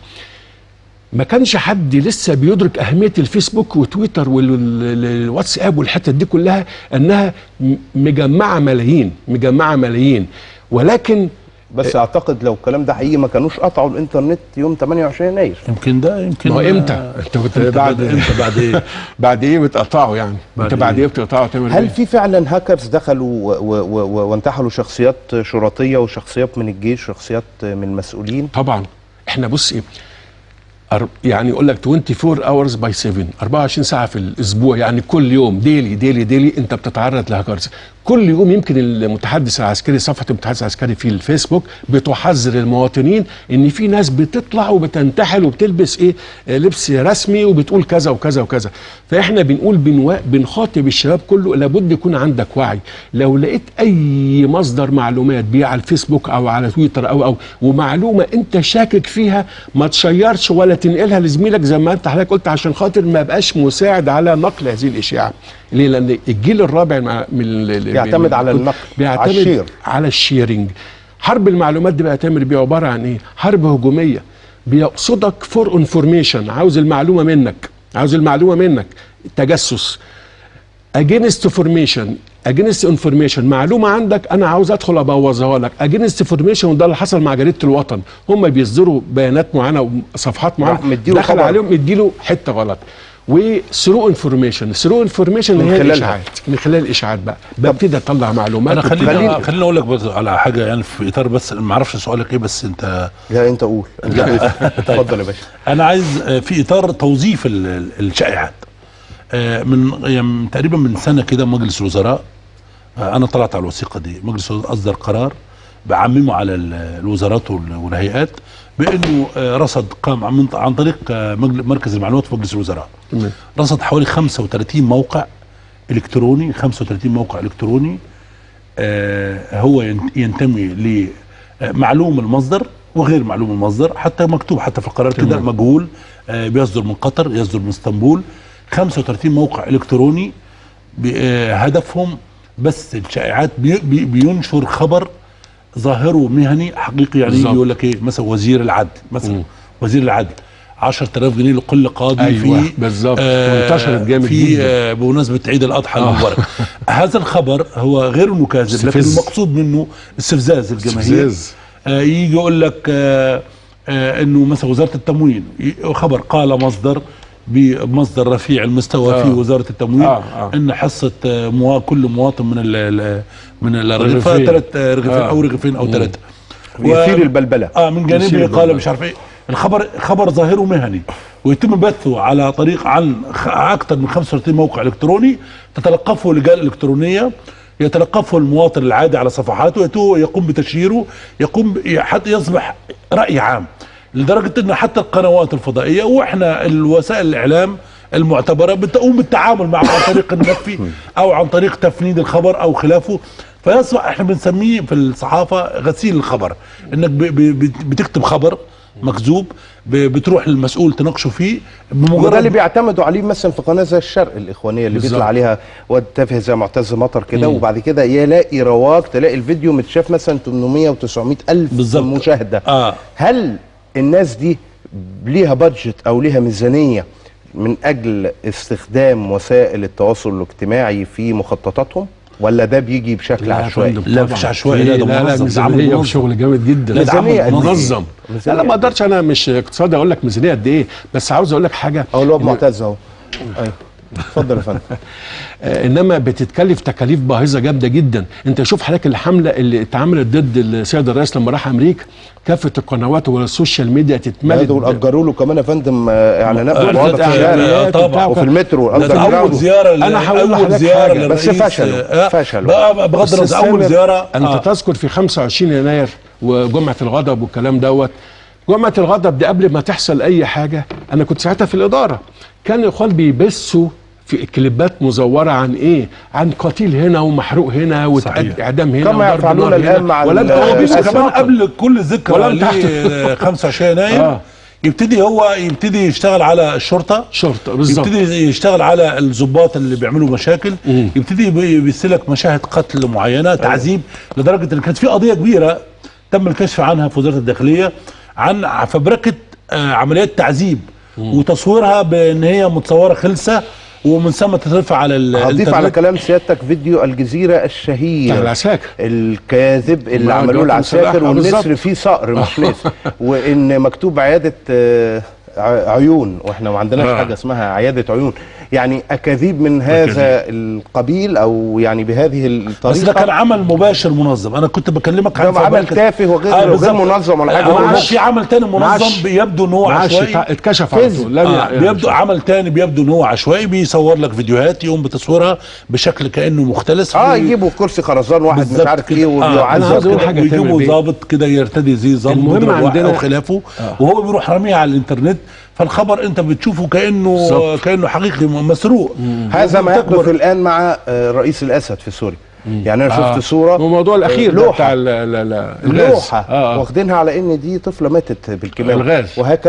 ما كانش حد لسه بيدرك اهميه الفيسبوك وتويتر والواتساب والحتت دي كلها انها م- مجمعه ملايين مجمعه ملايين ولكن بس اعتقد لو الكلام ده حقيقي ما كانوش قطعوا الانترنت يوم 28 يناير يمكن ده يمكن ما هو آه، امتى؟ انت كنت امتى بعد بعد امتى بعد ايه بعد ايه بتقطعه يعني؟ بعد انت بعد إيه؟ ايه بتقطعه تعمل هل ايه؟ في فعلا هاكرز دخلوا و- و- و- وانتحلوا شخصيات شرطيه وشخصيات من الجيش شخصيات من المسؤولين طبعا احنا بص ايه أر- يعني يقول لك 24 اورز باي 7 24 ساعه في الاسبوع يعني كل يوم ديلي ديلي ديلي انت بتتعرض لهاكرز كل يوم يمكن المتحدث العسكري صفحه المتحدث العسكري في الفيسبوك بتحذر المواطنين ان في ناس بتطلع وبتنتحل وبتلبس ايه آه، لبس رسمي وبتقول كذا وكذا وكذا فاحنا بنقول بنوا... بنخاطب الشباب كله لابد يكون عندك وعي لو لقيت اي مصدر معلومات بيه على الفيسبوك او على تويتر او او ومعلومه انت شاكك فيها ما تشيرش ولا تنقلها لزميلك زي ما انت حضرتك قلت عشان خاطر ما بقاش مساعد على نقل هذه الاشاعه ليه لان الجيل الرابع مع- من ال- بيعتمد من- على النقل، بيعتمد على الشير. على الشيرنج حرب المعلومات دي بقى تامر بيه عباره عن ايه حرب هجوميه بيقصدك فور انفورميشن عاوز المعلومه منك عاوز المعلومه منك تجسس اجينست فورميشن اجينست انفورميشن معلومه عندك انا عاوز ادخل ابوظها لك اجينست فورميشن وده اللي حصل مع جريده الوطن هم بيصدروا بيانات معينه وصفحات راح معينه مديله دخل خبر. عليهم مديله حته غلط وثرو انفورميشن ثرو انفورميشن من هي خلالها. الاشاعات من خلال الاشاعات بقى ببتدي اطلع معلومات انا وبتدي- خليني خليني اقول لك بس على حاجه يعني في اطار بس ما اعرفش سؤالك ايه بس انت لا انت قول انت اتفضل يا باشا انا عايز آه، في اطار توظيف ال- ال- الشائعات آه، من يعني تقريبا من سنه كده مجلس الوزراء آه، انا طلعت على الوثيقه دي مجلس الوزراء اصدر قرار بعممه على ال- الوزارات وال- والهيئات بانه آه، رصد قام عن عن طريق آه، مجل- مركز المعلومات في مجلس الوزراء تمام. رصد حوالي 35 موقع الكتروني 35 موقع الكتروني آه، هو ين- ينتمي لمعلوم المصدر وغير معلوم المصدر حتى مكتوب حتى في القرار كده تمام. مجهول آه، بيصدر من قطر يصدر من اسطنبول 35 موقع الكتروني ب- آه، هدفهم بس الشائعات بي- بي- بينشر خبر ظاهره مهني حقيقي يعني يجي بالظبط. يقول لك ايه مثلا وزير العدل مثلا وزير العدل 10000 جنيه لكل قاضي أيوة، في بالظبط. وانتشرت جامد في جدا. آه، بمناسبه عيد الاضحى آه. المبارك هذا الخبر هو غير انه كاذب لكن استفز. المقصود منه استفزاز الجماهير استفزاز. آه، يجي يقول لك آه، آه، انه مثلا وزاره التموين ي- خبر قال مصدر بمصدر رفيع المستوى آه. في وزاره التموين آه، آه. ان حصه آه، موا كل مواطن من ال ال- من الرغيف رغيفين. ثلاث رغيفين آه. او رغيفين او ثلاثه ويثير البلبله اه من يصير جانبه بالبلد. قال مش عارف ايه الخبر خبر ظاهره مهني ويتم بثه على طريق عن خ- اكثر من 35 موقع الكتروني تتلقفه لجان الكترونيه يتلقفه المواطن العادي على صفحاته يتو- يقوم بتشهيره يقوم ب- حتى يصبح راي عام لدرجه ان حتى القنوات الفضائيه واحنا الوسائل الاعلام المعتبره بتقوم بالتعامل معه عن طريق النفي او عن طريق تفنيد الخبر او خلافه فيصبح احنا بنسميه في الصحافه غسيل الخبر انك ب- ب- بت- بتكتب خبر مكذوب ب- بتروح للمسؤول تناقشه فيه وده اللي بمجرد بيعتمدوا عليه مثلا في قناه زي الشرق الاخوانيه اللي بالظبط. بيطلع عليها واد تافه زي معتز مطر كده وبعد كده يلاقي رواج تلاقي الفيديو متشاف مثلا 800 و900 الف بالظبط. مشاهده اه هل الناس دي ليها بادجت او ليها ميزانيه من اجل استخدام وسائل التواصل الاجتماعي في مخططاتهم ولا ده بيجي بشكل لا يا عشوائي فندم لا، طبعاً. مش عشوائي، في- لا، ده لا لا منظم، ده عمل ميزانيه منظم. وشغل جامد جدا لا، ده عمل ميزانية قد إيه؟ منظم لا ميزانية لا ما قد إيه؟ اقدرش انا مش اقتصادي اقول لك ميزانيه قد ايه بس عاوز اقول لك حاجه او الواد إن- معتز اهو ايوه اتفضل يا فندم آه، انما بتتكلف تكاليف باهظه جامده جدا انت شوف حضرتك الحمله اللي اتعملت ضد السيد الرئيس لما راح امريكا كافه القنوات والسوشيال ميديا تتملت دول اجروا له كمان يا فندم آه، اعلانات آه، بالوضع في الشارع آه، طبعا. وبتاع وفي المترو ده أندر اول جراوند. زياره أنا هقول اول لحضرتك زياره حاجة، بس للرئيس، فشلوا، آه، فشلوا. بقى بغض بس النظر اول السامر، زياره انت آه. تذكر في 25 يناير وجمعه الغضب والكلام دوت جمعه الغضب دي قبل ما تحصل اي حاجه انا كنت ساعتها في الاداره كان الاخوان بيبثوا في كليبات مزوره عن ايه؟ عن قتيل هنا ومحروق هنا صحيح. واعدام هنا كما وضرب يفعلون نار الآن هنا. مع ولم ال- هو تحدث بيبقى الأسماء. كمان قبل كل ذكرى ولم ل تحت- 25 يناير آه. يبتدي هو يبتدي يشتغل على الشرطه شرطه بالظبط يبتدي يشتغل على الضباط اللي بيعملوا مشاكل مم. يبتدي يب- يبثلك مشاهد قتل معينه تعذيب لدرجه ان كانت في قضيه كبيره تم الكشف عنها في وزاره الداخليه عن فبركه آه، عمليات تعذيب وتصويرها بان هي متصوره خلسه ومن ثم تترفع على ال- هضيف على الإنترنت. كلام سيادتك فيديو الجزيره بتاع الشهير العساكر الكاذب اللي مع عملوه جوات العساكر المسلحة والنسر بالظبط. فيه صقر مش نسر وان مكتوب عياده آه، ع- عيون واحنا ما عندناش آه. حاجه اسمها عياده عيون يعني اكاذيب من هذا القبيل او يعني بهذه الطريقه بس ده كان عمل مباشر منظم انا كنت بكلمك ده عن عمل فبركة- تافه وغير- غير بالظبط. منظم ولا حاجة. آه، هو معاش- في عمل تاني منظم معاش- بيبدو ان هو معاش عشوائي اتع- اتكشف على كذب. طول لم آه يع- بيبدو عمل تاني بيبدو ان هو عشوائي بيصور لك فيديوهات يقوم بتصويرها بشكل كانه مختلس اه بي- يجيبوا كرسي خرزان واحد مش بالظبط عارف كده. ايه آه، أنا عاوز وبيعذب أقول كده. حاجة ويجيبوا تاني بيه. ضابط كده يرتدي زي ضابط المهم بيضرب واحد عندنا- او خلافه وهو بيروح راميه على الانترنت فالخبر انت بتشوفه كانه بالظبط. كانه حقيقي مسروق هذا ما وبتكبر- يحدث الان مع آه، رئيس الاسد في سوريا يعني انا آه. شفت صوره والموضوع الاخير ده لوحة. بتاع ال- ال- ال- الغاز. اللوحه آه. آه. واخدينها على ان دي طفله ماتت بالكيماوي الغاز. وهكذا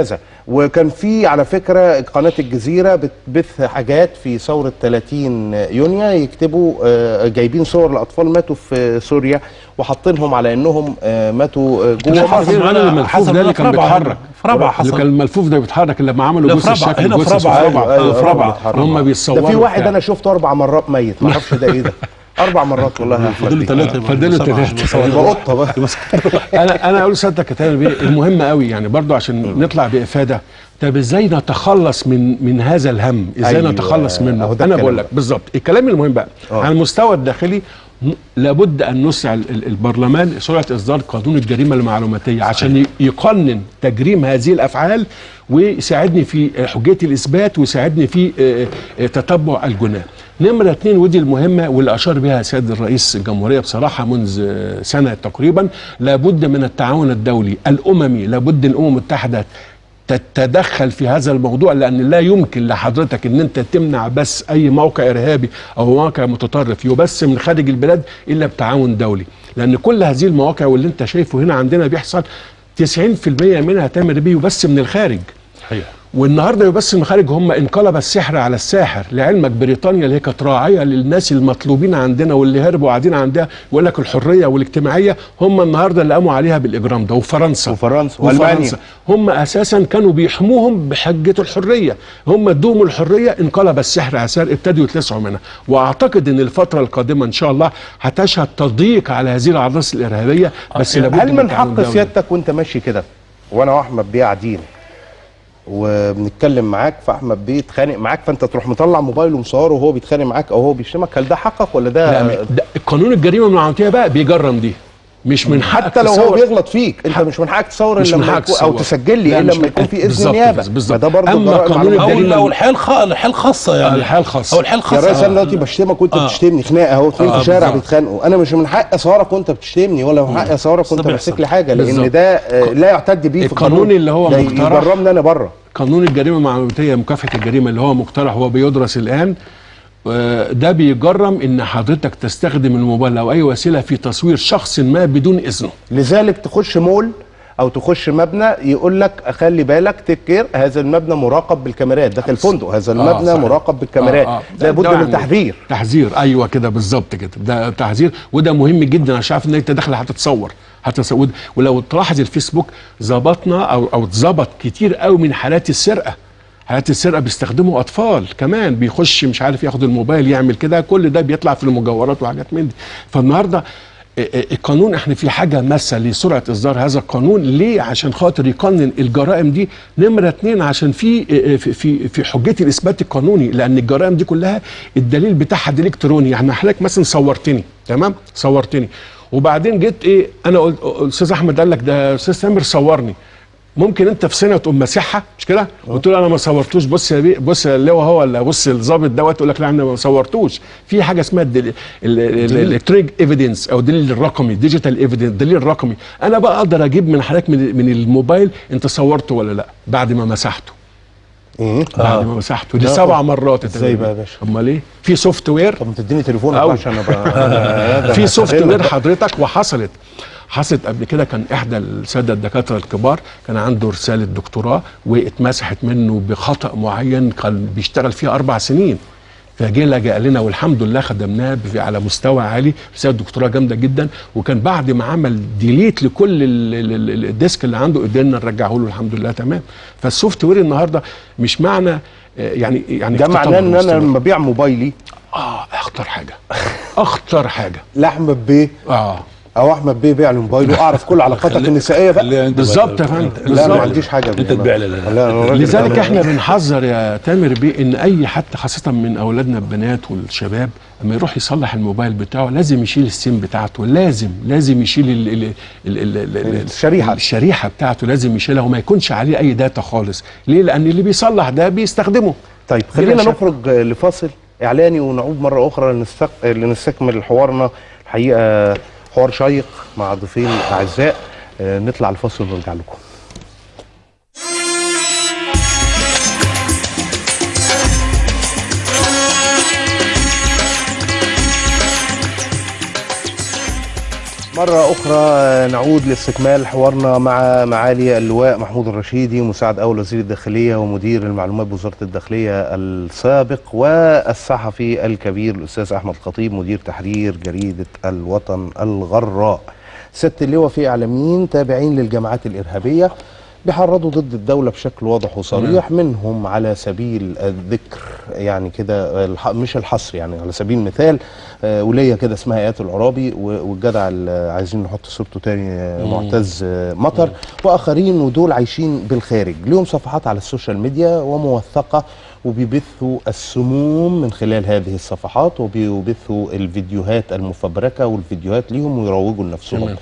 وكان في على فكره قناه الجزيره بتبث حاجات في ثوره 30 يونيو يكتبوا آه، جايبين صور لاطفال ماتوا في سوريا وحاطينهم على انهم آه، ماتوا آه، جوه حصل مصر. معانا الملفوف حصل ده اللي معانا كان في رابعة بيتحرك في رابعة اللي حصل. كان الملفوف ده بيتحرك اللي لما عملوا لا، جثث في رابعة. الشكل هنا في جثث رابعة. رابعة أيوة، في أيوة، رابعة بيتحرك. هم ده بيصوروا في واحد بتاع. انا شفته اربع مرات ميت ما اعرفش ده ايه ده اربع مرات والله يا احمد فضلوا بيه. ثلاثة فضلوا ثلاثة. يبقى قطه بقى انا انا اقول سيادتك يا تامر بيه المهم قوي يعني برضو عشان نطلع بافاده طب ازاي نتخلص من من هذا الهم ازاي أيوة، نتخلص أهو منه ده انا الكلام بقول لك بقى. بالظبط الكلام المهم بقى آه. على المستوى الداخلي ن- لابد ان نسرع ال- ال- البرلمان سرعه اصدار قانون الجريمه المعلوماتيه عشان ي- يقنن تجريم هذه الافعال ويساعدني في حجيه الاثبات ويساعدني في آه، آه، تتبع الجناه. نمره اثنين ودي المهمه واللي اشار بها سيد الرئيس الجمهوريه بصراحه منذ آه، سنه تقريبا لابد من التعاون الدولي الاممي لابد الامم المتحده تتدخل في هذا الموضوع لان لا يمكن لحضرتك ان انت تمنع بس اي موقع ارهابي او موقع متطرف يبث من خارج البلاد الا بتعاون دولي لان كل هذه المواقع واللي انت شايفه هنا عندنا بيحصل 90% منها تامر بيه يبث من الخارج صحيح والنهارده يبث من الخارج هم انقلب السحر على الساحر لعلمك بريطانيا اللي هي كانت راعيه للناس المطلوبين عندنا واللي هربوا قاعدين عندها يقول لك الحريه والاجتماعيه هم النهارده اللي قاموا عليها بالاجرام ده وفرنسا وفرنسا وألمانيا. هم اساسا كانوا بيحموهم بحجه الحريه هم ادوهم الحريه انقلب السحر عسار ابتدوا يتلسعوا منها واعتقد ان الفتره القادمه ان شاء الله هتشهد تضييق على هذه العناصر الارهابيه بس لابد هل من تعاون حق دولي. سيادتك وانت ماشي كده وانا واحمد بيه قاعدين وبنتكلم معاك فاحمد بيه اتخانق معاك فانت تروح مطلع موبايله ومصوره وهو بيتخانق معاك او هو بيشتمك هل ده حقك ولا لا ده ده قانون الجريمه المعلوماتيه بقى بيجرم دي مش من حقك حتى لو هو تصور- بيغلط فيك انت مش من حقك تصور مش الا من لما حقك يكون او تصور. تسجل لي لا، الا مش لما من- يكون في اذن بالظبط نيابه كده، بالظبط. ما ده برضه أما جرائم قانون معلومات. او الجريمة- او الحياه الخ... الحياه الخاصه يعني الحياة الخاصة. او الحياه يا الخاصه ريس انا دلوقتي بشتمك وانت آه. بتشتمني خناقه اهو اتنين آه، في شارع بالظبط. بيتخانقوا انا مش من حقي اصورك وانت بتشتمني ولا من حقي اصورك وانت ده ماسك بيحصل. لي حاجه لان بالظبط. ده آه، لا يعتد بيه في القانون اللي هو ده مقترح- يجرمني انا بره قانون الجريمه المعلوماتيه مكافحه الجريمه اللي هو مقترح هو بيدرس الان آه، ده بيجرم ان حضرتك تستخدم الموبايل او اي وسيله في تصوير شخص ما بدون اذنه لذلك تخش مول او تخش مبنى يقول لك خلي بالك تكير هذا المبنى مراقب بالكاميرات داخل الفندق هذا المبنى صحيح. مراقب بالكاميرات آه، آه. ده- لابد ده من يعني تحذير تحذير ايوه كده بالظبط كده ده تحذير وده مهم جدا عشان عارف ان انت داخل هتتصور هتصور ولو تلاحظ الفيسبوك ظبطنا او او اتظبط كتير قوي من حالات السرقه حالات السرقه بيستخدموا اطفال كمان بيخش مش عارف ياخد الموبايل يعمل كده كل ده بيطلع في المجوهرات وحاجات من دي فالنهارده آه، آه، القانون احنا في حاجه ماسه لسرعه اصدار هذا القانون ليه عشان خاطر يقنن الجرائم دي نمره اتنين عشان في آه، آه، في في, في حجيه الاثبات القانوني لان الجرائم دي كلها الدليل بتاعها دليل الكتروني يعني حضرتك مثلا صورتني تمام صورتني وبعدين جيت ايه انا قلت استاذ احمد قال لك ده استاذ سامر صورني ممكن انت في سنه تقوم مسحها مش كده وتقول انا ما صورتوش بص يا بيه بص يا اللواء هو ولا بص الظابط دوت يقول لك لا انا ما صورتوش في حاجه اسمها الالكترونيك ايفيدنس او الدليل الرقمي ديجيتال ايفيدنس الدليل الرقمي انا بقى اقدر اجيب من حضرتك من, من الموبايل انت صورته ولا لا بعد ما مسحته ايه بعد ما مسحته دي لا، سبع مرات ازاي بقى يا باشا؟ امال ايه في سوفت وير طب ما تديني تليفونك أوي. بقى عشان ابقى في سوفت هفهمك وير بقى. حضرتك وحصلت حصلت قبل كده كان احدى الساده الدكاتره الكبار كان عنده رساله دكتوراه واتمسحت منه بخطا معين كان بيشتغل فيها اربع سنين فجه لجأ لنا والحمد لله خدمناه ب- على مستوى عالي رساله دكتوراه جامده جدا وكان بعد ما عمل ديليت لكل ال- ال- ال- الديسك اللي عنده قدرنا نرجعه له الحمد لله تمام فالسوفت وير النهارده مش معنى آه، يعني يعني ده في معناه تطور ان انا مستمر. لما ابيع موبايلي اه اخطر حاجه اخطر حاجه لاحمد بيه اه او احمد بيه بيع لي موبايله اعرف كل علاقاتك النسائيه بقى خليها انت بالظبط بقى. يا فندم. أنت- لا انا بالظبط. ما عنديش حاجه انت بيه. تبيع لي لا. لا أنا راجل- لذلك أنا- احنا بنحذر يا تامر بيه ان اي حد خاصه من اولادنا البنات والشباب لما يروح يصلح الموبايل بتاعه لازم يشيل السيم بتاعته لازم لازم يشيل ال ال ال ال ال ال الشريحة. الشريحه بتاعته لازم يشيلها وما يكونش عليه اي داتا خالص ليه لان اللي بيصلح ده بيستخدمه طيب بلا خلينا شك. نخرج لفاصل اعلاني ونعود مره اخرى لنستق... لنستكمل حوارنا الحقيقه حوار شيق مع ضيفين اعزاء آه، نطلع الفاصل ونرجع لكم مرة أخرى نعود لاستكمال حوارنا مع معالي اللواء محمود الرشيدي مساعد أول وزير الداخلية ومدير المعلومات بوزارة الداخلية السابق والصحفي الكبير الأستاذ أحمد خطيب مدير تحرير جريدة الوطن الغراء ست اللواء في إعلاميين تابعين للجماعات الإرهابية بيحرضوا ضد الدولة بشكل واضح وصريح منهم على سبيل الذكر يعني كده الح- مش الحصر يعني على سبيل المثال آه، ولية كده اسمها ايات العرابي و- والجدع اللي عايزين نحط صورته تاني آه، معتز آه، مطر واخرين ودول عايشين بالخارج ليهم صفحات على السوشيال ميديا وموثقة وبيبثوا السموم من خلال هذه الصفحات وبيبثوا الفيديوهات المفبركة والفيديوهات ليهم ويروجوا لنفسهم تمام.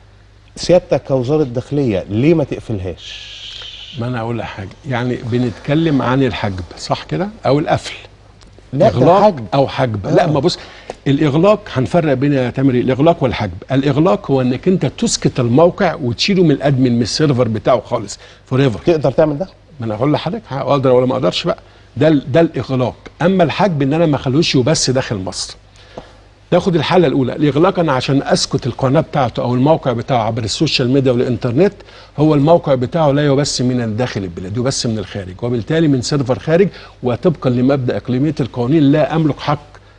سيادتك كوزارة داخلية ليه ما تقفلهاش؟ ما انا اقول لك حاجه يعني بنتكلم عن الحجب صح كده او القفل لا ده اغلاق حجب او حجب آه. لا ما بص الاغلاق هنفرق بين يا تامر الاغلاق والحجب الاغلاق هو انك انت تسكت الموقع وتشيله من الادمن من السيرفر بتاعه خالص فور ايفر تقدر تعمل ده؟ ما انا هقول لحضرتك اقدر ولا ما اقدرش بقى ده ال- ده الاغلاق اما الحجب ان انا ما اخلوش يبث داخل مصر ناخد الحاله الاولى الاغلاق انا عشان اسكت القناه بتاعته او الموقع بتاعه عبر السوشيال ميديا والانترنت هو الموقع بتاعه لا يبث من داخل البلاد يبث من الخارج وبالتالي من سيرفر خارج وطبقا لمبدا اقليميه القوانين لا املك حق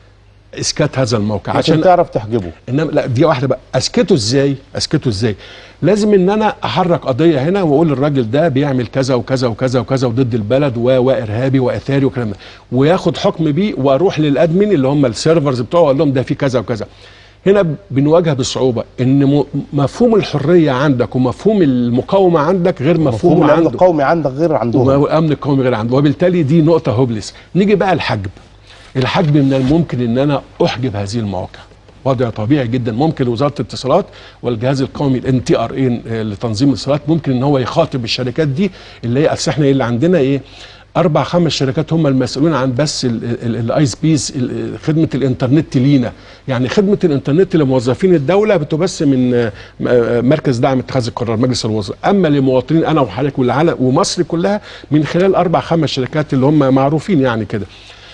اسكات هذا الموقع عشان عشان تعرف تحجبه انما لا دي واحده بقى اسكته ازاي اسكته ازاي لازم ان انا احرك قضيه هنا واقول الراجل ده بيعمل كذا وكذا وكذا وكذا وضد البلد و- وارهابي واثاري والكلام ده وياخد حكم بيه واروح للادمن اللي هم السيرفرز بتوعه اقول لهم ده في كذا وكذا هنا بنواجه بصعوبه ان م- مفهوم الحريه عندك ومفهوم المقاومه عندك غير مفهوم, مفهوم الامن عنده القومي عندك غير عندهم والامن القومي غير عنده وبالتالي دي نقطه هوبلس نيجي بقى الحجب الحجب من الممكن ان انا احجب هذه المواقع وضع طبيعي جدا ممكن وزاره الاتصالات والجهاز القومي الان تي ار ان لتنظيم الاتصالات ممكن ان هو يخاطب الشركات دي اللي هي اصل احنا اللي عندنا ايه اربع خمس شركات هم المسؤولين عن بس الاي اس بيز خدمه الانترنت لينا يعني خدمه الانترنت لموظفين الدوله بتبث من آه، آه، مركز دعم اتخاذ القرار مجلس الوزراء اما لمواطنين انا وحضرتك والعالم ومصر كلها من خلال اربع خمس شركات اللي هم معروفين يعني كده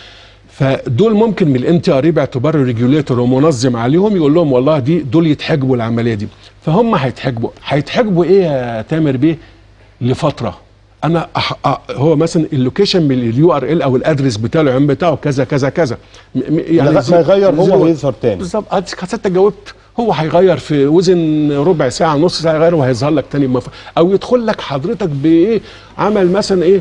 فدول ممكن من الان تي ار باعتباره ريجوليتور ومنظم عليهم يقول لهم والله دي دول يتحجبوا العمليه دي فهم هيتحجبوا هيتحجبوا ايه يا تامر بيه لفتره انا أح... أ... هو مثلا اللوكيشن من اليو ار ال او الادرس بتاع العنوان بتاعه كذا كذا كذا م... م- لغاية زي- ما يغير زي- هو ويظهر تاني بالظبط ادي حضرتك جاوبت هو هيغير في وزن ربع ساعه نص ساعه يغير وهيظهر لك تاني مف... او يدخل لك حضرتك بايه عمل مثلا ايه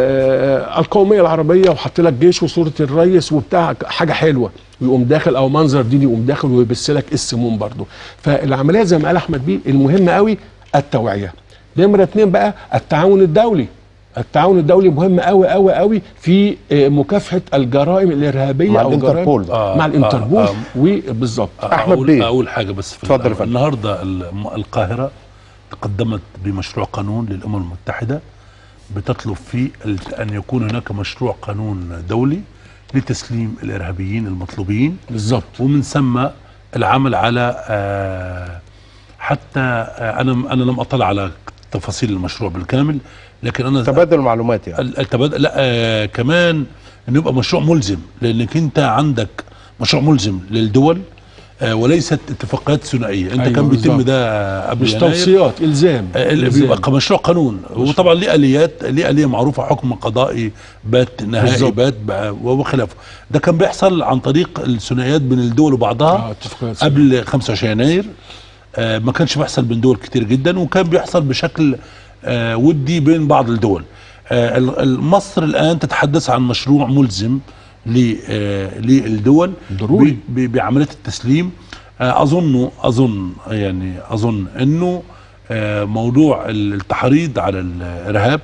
آه القوميه العربيه وحط لك جيش وصوره الرئيس وبتاع حاجه حلوه ويقوم داخل او منظر ديني يقوم داخل ويبث لك السموم برضه فالعمليه زي ما قال احمد بيه المهم قوي التوعيه نمره اتنين بقى التعاون الدولي التعاون الدولي مهم قوي قوي قوي في آه، مكافحه الجرائم الارهابيه مع او الجرائم- الانتربول بقى. آه، مع الانتربول آه، آه. وبالظبط أحمد أقول بيه. اقول حاجه بس في اتفضل يا الأول. فندم. النهارده الم- القاهره تقدمت بمشروع قانون للامم المتحده بتطلب فيه ال- ان يكون هناك مشروع قانون دولي لتسليم الارهابيين المطلوبين بالظبط ومن ثم العمل على آه، حتى آه، انا انا لم اطلع على تفاصيل المشروع بالكامل لكن انا تبادل المعلومات يعني ال- التبادل لا آه كمان انه يبقى مشروع ملزم لانك انت عندك مشروع ملزم للدول آه وليست اتفاقات ثنائيه انت أيوة كان بيتم بالظبط. ده آه، قبل مش يناير. توصيات الزام آه، اللي إلزام. بيبقى مشروع قانون وطبعا ليه اليات ليه اليه معروفه حكم قضائي بات نهائي بالظبط. بات بقى- وخلافه ده كان بيحصل عن طريق الثنائيات بين الدول وبعضها آه، اتفاقيات قبل 25 يناير آه، ما كانش بيحصل بين دول كتير جدا وكان بيحصل بشكل آه، ودي بين بعض الدول آه، ال- ال- مصر الان تتحدث عن مشروع ملزم ل- آه، للدول ضروري. ب- ب- بعمليه التسليم آه، اظن اظن يعني اظن انه آه، موضوع التحريض على الارهاب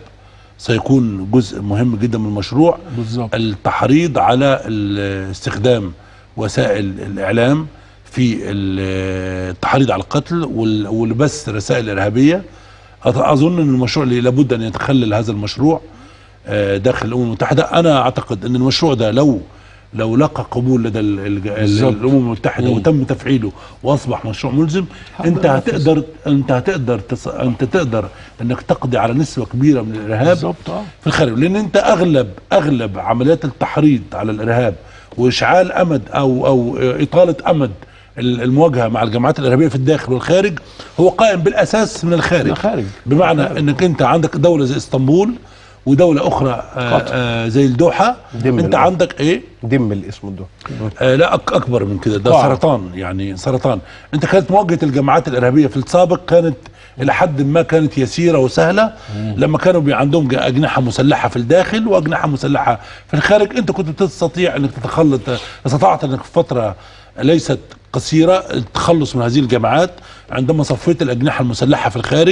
سيكون جزء مهم جدا من المشروع بالظبط التحريض على ال- استخدام وسائل الاعلام في ال- التحريض على القتل وال- والبث رسائل ارهابيه أظ- اظن ان المشروع اللي لابد ان يتخلل هذا المشروع آه، داخل الامم المتحده انا اعتقد ان المشروع ده لو لو لقى قبول لدى ال- ال- بالظبط. الامم المتحده مم. وتم تفعيله واصبح مشروع ملزم انت هنقدر هتقدر انت هتقدر تص... انت تقدر انك تقضي على نسبه كبيره من الارهاب بالظبط اه في الخارج لان انت اغلب اغلب عمليات التحريض على الارهاب واشعال امد او او اطاله امد ال- المواجهه مع الجماعات الارهابيه في الداخل والخارج هو قائم بالاساس من الخارج من الخارج. بمعنى انك انت عندك دوله زي اسطنبول ودوله اخرى آه قطر. آه زي الدوحه دم انت الأرض. عندك ايه دم الاسم ده آه لا أك اكبر من كده ده طبعا. سرطان يعني سرطان انت كانت مواجهه الجماعات الارهابيه في السابق كانت الى حد ما كانت يسيره وسهله لما كانوا بي عندهم ج- اجنحه مسلحه في الداخل واجنحه مسلحه في الخارج انت كنت بتستطيع انك تتخلص استطعت انك في فتره ليست قصيره التخلص من هذه الجماعات عندما صفيت الاجنحه المسلحه في الخارج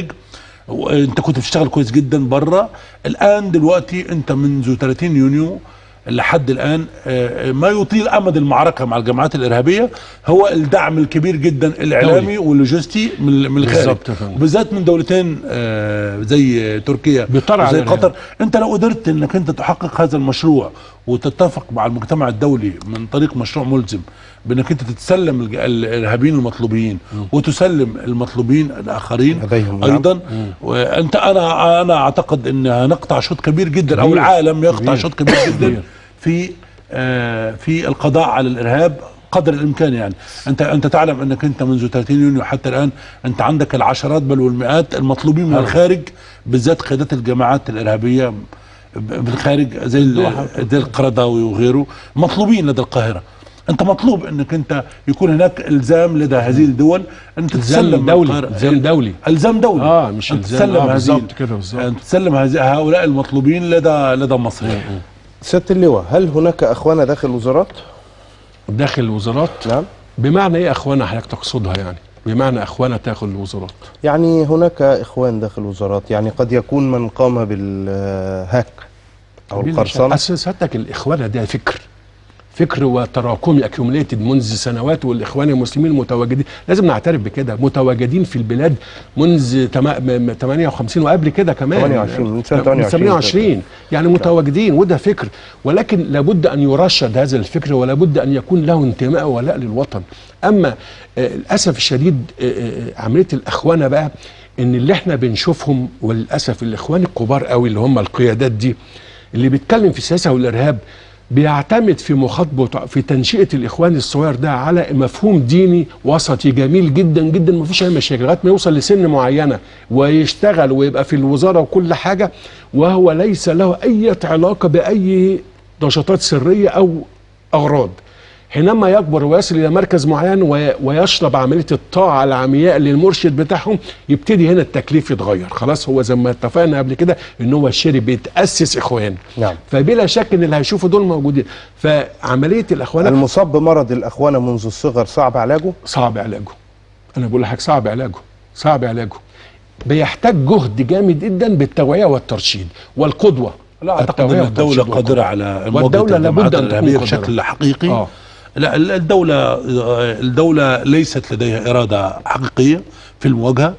وانت كنت بتشتغل كويس جدا بره الان دلوقتي انت منذ 30 يونيو لحد الان آه، ما يطيل امد المعركه مع الجماعات الارهابيه هو الدعم الكبير جدا الاعلامي واللوجستي من من الخارج بالظبط يا فندم. وبالذات من دولتين آه، زي تركيا بيطلع وزي على الإرهاب. قطر انت لو قدرت انك انت تحقق هذا المشروع وتتفق مع المجتمع الدولي من طريق مشروع ملزم بانك انت تتسلم الج- الارهابيين المطلوبين وتسلم المطلوبين الاخرين لديهم نعم. ايضا وانت انا انا اعتقد ان نقطع شوط كبير جدا او كبير. العالم يقطع كبير. شوط كبير جدا كبير. في آه في القضاء على الارهاب قدر الامكان يعني انت انت تعلم انك انت منذ 30 يونيو حتى الان انت عندك العشرات بل والمئات المطلوبين من الخارج بالذات قيادات الجماعات الارهابيه ب- بالخارج زي ال- زي القرضاوي وغيره مطلوبين لدى القاهره انت مطلوب انك انت يكون هناك الزام لدى هذه الدول ان الزام تتسلم دولي القاهرة. الزام دولي الزام دولي اه مش أن الزام تسلم آه هذه بالظبط كده بالظبط أن تسلم هذه هؤلاء المطلوبين لدى لدى مصر يعني. سياده اللواء هل هناك اخوان داخل الوزارات؟ داخل الوزارات نعم بمعنى ايه اخوانا حضرتك تقصدها يعني بمعنى اخوانا داخل الوزارات يعني هناك اخوان داخل الوزارات يعني قد يكون من قام بالهاك او بلا شك. القرصنه اصل سيادتك الاخوان ده فكر فكر وتراكمي اكيوميليتد منذ سنوات والاخوان المسلمين متواجدين لازم نعترف بكده متواجدين في البلاد منذ تما- م- م- 58 وقبل كده كمان 28 من سنة من 28 28 يعني متواجدين وده فكر ولكن لابد ان يرشد هذا الفكر ولابد ان يكون له انتماء ولاء للوطن اما آه، للاسف الشديد آه، آه، عمليه الاخوانه بقى ان اللي احنا بنشوفهم وللاسف الاخوان الكبار قوي اللي هم القيادات دي اللي بيتكلم في السياسه والارهاب بيعتمد في مخاطبه في تنشئه الاخوان الصغير ده على مفهوم ديني وسطي جميل جدا جدا ما فيش اي مشاكل لغايه ما يوصل لسن معينه ويشتغل ويبقى في الوزاره وكل حاجه وهو ليس له اي علاقه باي نشاطات سريه او اغراض حينما يكبر ويصل الى مركز معين وي- ويشرب عمليه الطاعه العمياء للمرشد بتاعهم يبتدي هنا التكليف يتغير خلاص هو زي ما اتفقنا قبل كده ان هو الشري بيتاسس اخوان نعم. فبلا شك ان اللي هيشوفوا دول موجودين فعمليه الاخوان المصاب بمرض الاخوان منذ الصغر صعب علاجه صعب علاجه انا بقول لحضرتك صعب علاجه صعب علاجه بيحتاج جهد جامد جدا بالتوعيه والترشيد والقدوه لا اعتقد التوعية ان الدوله والترشيد قادره على والدولة لابد أن تكون الارهابيه قادرة. بشكل حقيقي آه. لا ال- الدوله الدوله ليست لديها اراده حقيقيه في المواجهه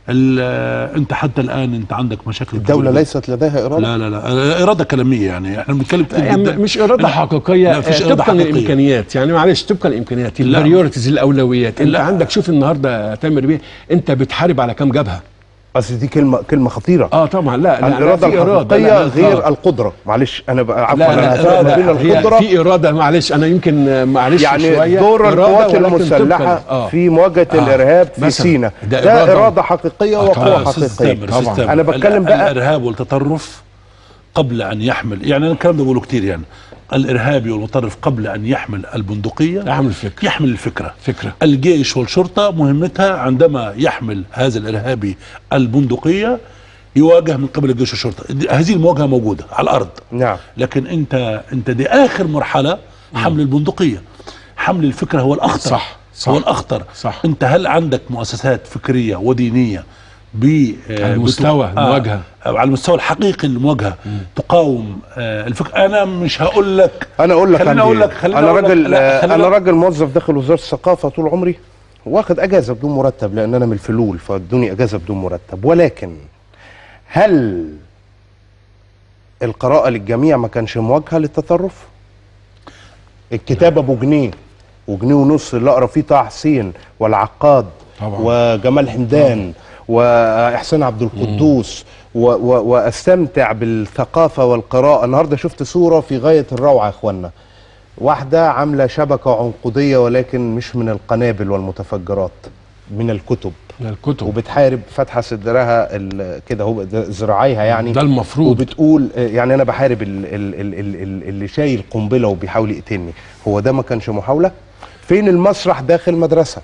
ال- انت حتى الان انت عندك مشاكل الدوله كبيرة. ليست لديها اراده لا لا لا اراده كلاميه يعني احنا بنتكلم كتير يعني جدا مش اراده لا، حقيقيه لا، مفيش آه، إرادة طبقا حقيقية. للامكانيات يعني معلش طبقا للامكانيات لا. البريورتيز الاولويات انت لا. عندك شوف النهارده يا تامر بيه انت بتحارب على كام جبهه اصل دي كلمه كلمه خطيره اه طبعا لا لا لا، الاراده في إرادة. الحقيقيه لا، لا، غير آه. القدره معلش انا بقى عفوا لا انا لا هفرق ما بين إرادة هي القدره في اراده معلش انا يمكن آه، معلش يعني شويه دور إرادة القوات ولكن المسلحه طبقاً- آه. في مواجهه آه. الارهاب في مثلاً. سيناء ده ده, إرادة. اراده حقيقيه آه، وقوه آه، أستاذ حقيقيه تامر، أستاذ تامر. انا بتكلم ال- بقى الارهاب والتطرف قبل ان يحمل يعني انا الكلام ده بقوله كتير يعني الارهابي والمتطرف قبل ان يحمل البندقيه يحمل الفكر. يحمل الفكره فكرة. الجيش والشرطه مهمتها عندما يحمل هذا الارهابي البندقيه يواجه من قبل الجيش والشرطه دي- هذه المواجهه موجوده على الارض نعم لكن انت انت دي اخر مرحله حمل البندقيه حمل الفكره هو الاخطر صح، صح. هو الاخطر صح. انت هل عندك مؤسسات فكريه ودينيه ب على مستوى المواجهة. آه على المستوى الحقيقي للمواجهه تقاوم آه الفكره انا مش هقول لك انا اقول لك خليني عندي اقول إيه. لك خليني انا أقول لك- راجل لا، آه، خليني انا أقول- راجل موظف داخل وزاره الثقافه طول عمري واخد اجازه بدون مرتب لان انا من الفلول فادوني اجازه بدون مرتب ولكن هل القراءه للجميع ما كانش مواجهه للتطرف الكتاب ابو جنيه وجنيه ونص اللي اقرا فيه طه حسين والعقاد طبعا. وجمال حمدان واحسان عبد القدوس و و واستمتع بالثقافه والقراءه النهارده شفت صوره في غايه الروعه يا اخوانا واحده عامله شبكه عنقوديه ولكن مش من القنابل والمتفجرات من الكتب من الكتب وبتحارب فاتحه صدرها ال- كده هو ده ذراعيها يعني ده المفروض. وبتقول آه، يعني انا بحارب ال ال ال ال ال اللي شايل قنبله وبيحاول يقتلني هو ده ما كانش محاوله فين المسرح داخل مدرسه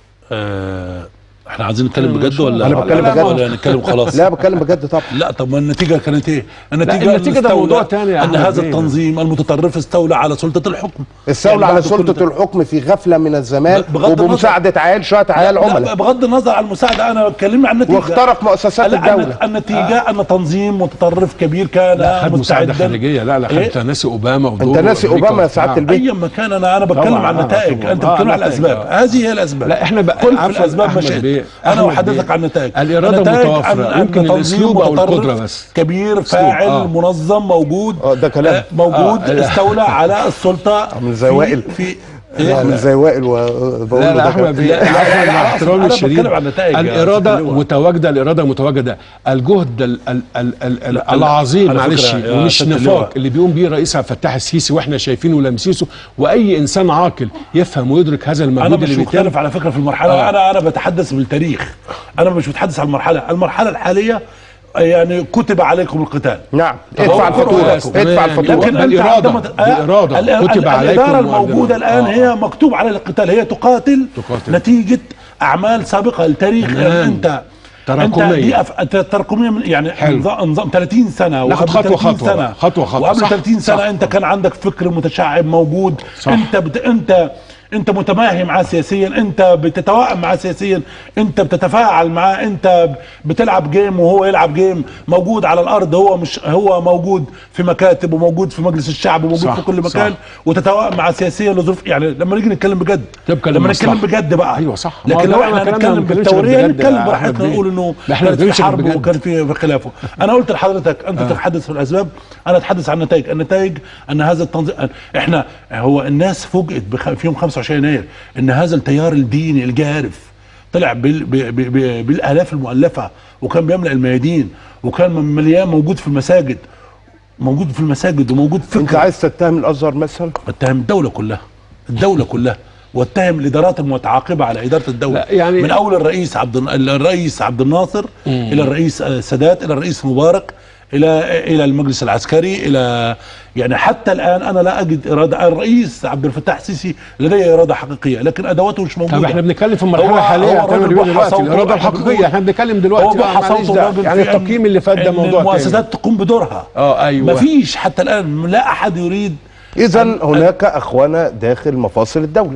آه احنا عايزين نتكلم بجد ولا أنا بتكلم ولا- بجد. ولا نتكلم خلاص لا بتكلم بجد طبعا لا طب ما النتيجه كانت ايه؟ النتيجه لا، النتيجة ده استولى موضوع تاني يا ان أحمد هذا بيه. التنظيم المتطرف استولى على سلطه الحكم استولى يعني على بعد كل سلطه ده- الحكم في غفله من الزمان بغض النظر- وبمساعده عيال شويه عيال لا، عملاء بغض النظر عن المساعده انا بكلمني عن النتيجه واخترق مؤسسات لا، الدوله الن- النتيجه ان تنظيم متطرف كبير كان لا خد مساعده مستعدا خارجيه لا لا خد إيه؟ انت ناسي اوباما ودوره انت ناسي وأمريكا اوباما يا وبتاع. سعاده البيت ايا ما كان انا انا بتكلم طبعاً، عن آه، النتائج طبعاً. انت آه، بتتكلم عن نتائج، الاسباب آه. هذه هي الاسباب لا احنا بقى كل في عفواً الاسباب أحمد مشاكل بيه، انا أحمد احدثك بيه. عن النتائج الإرادة النتائج متوافرة. أن- أن يمكن تنظيم الأسلوب أو متطرف القدرة بس. كبير فاعل آه. منظم موجود آه، ده كلام. آه، موجود آه، لا. استولى على السلطه عامل زي في- وائل. في عامل زي وائل وبقول لا له لا ده احمد كلام. بيه لا، لا، لا، لا، لا، مع احترامي أنا الشديد بتكلم عن النتائج يا الاراده أستاذ لواء. متواجده الاراده متواجده الجهد ال ال ال ال ال لا، العظيم على معلش فكرة يا ومش أستاذ نفاق لواء. اللي بيقوم بيه الرئيس عبد الفتاح السيسي واحنا شايفينه ولامسيسه واي انسان عاقل يفهم ويدرك هذا انا المجهود مش اللي بيتم مختلف على فكره في المرحله آه. انا انا بتحدث بالتاريخ انا مش بتحدث عن المرحله المرحله الحاليه يعني كتب عليكم القتال نعم طب ادفع هو الفاتوره كويس، ادفع تمام. الفاتوره لكن أنت بالإرادة، عندما ت- آه، بالإرادة. ال- ال- كتب عليكم الاداره وعندنا- الموجوده الان آه. هي مكتوب عليها القتال هي تقاتل, تقاتل. نتيجه اعمال سابقه التاريخ تمام. انت تراكمية. انت دي أف... أنت تراكميه من- يعني حلو. نظام نظام 30 سنه ناخد وقبل خطوة 30 خطوة سنه بقى. خطوة خطوة. وقبل صح. 30 سنه صح. انت كان عندك فكر متشعب موجود صح. انت بت... انت انت متماهي معاه سياسيا انت بتتوائم معاه سياسيا انت بتتفاعل معاه انت بتلعب جيم وهو يلعب جيم موجود على الارض هو مش هو موجود في مكاتب وموجود في مجلس الشعب وموجود صح، في كل صح. مكان وتتوائم معاه سياسيا لظروف يعني لما نيجي نتكلم بجد تبقى لما للمصلحة. نتكلم بجد بقى أيوة صح. ما هو لكن ده لو أنا احنا كلامنا هنتكلم ما بنتكلمش بالتوريه بجد يا نتكلم أحمد براحتنا بيه. نقول انه لا، إحنا كانت في بنتكلمش حرب بجد. وكان في في خلافه انا قلت لحضرتك انت تتحدث في الاسباب انا اتحدث عن النتائج النتائج ان هذا التنظيم احنا هو الناس فوجئت بخ... في يوم 25 يناير ان هذا التيار الديني الجارف طلع بال... ب... ب... ب... بالالاف المؤلفه وكان بيملا الميادين وكان مليان موجود في المساجد موجود في المساجد وموجود انت فكر عايز تتهم الازهر مثلا اتهم الدوله كلها الدوله كلها واتهم الادارات المتعاقبه على اداره الدوله لا، يعني- من اول الرئيس عبد الرئيس عبد الناصر الى الرئيس السادات الى الرئيس مبارك الى الى المجلس العسكري الى يعني حتى الان انا لا اجد اراده الرئيس عبد الفتاح السيسي لديه اراده حقيقيه لكن ادواته مش موجوده طب احنا بنتكلم في هو- المرحله الحاليه هو هتعمل الراجل ايه بحى دلوقتي صوته، الاراده احنا الحقيقيه بنقول- احنا بنتكلم دلوقتي هو آه، بحى معلش صوته ده الراجل يعني في أن- التقييم اللي فات ده إن موضوع تاني المؤسسات تقوم بدورها اه ايوه مفيش حتى الان لا احد يريد اذا هناك اخوانا داخل مفاصل الدوله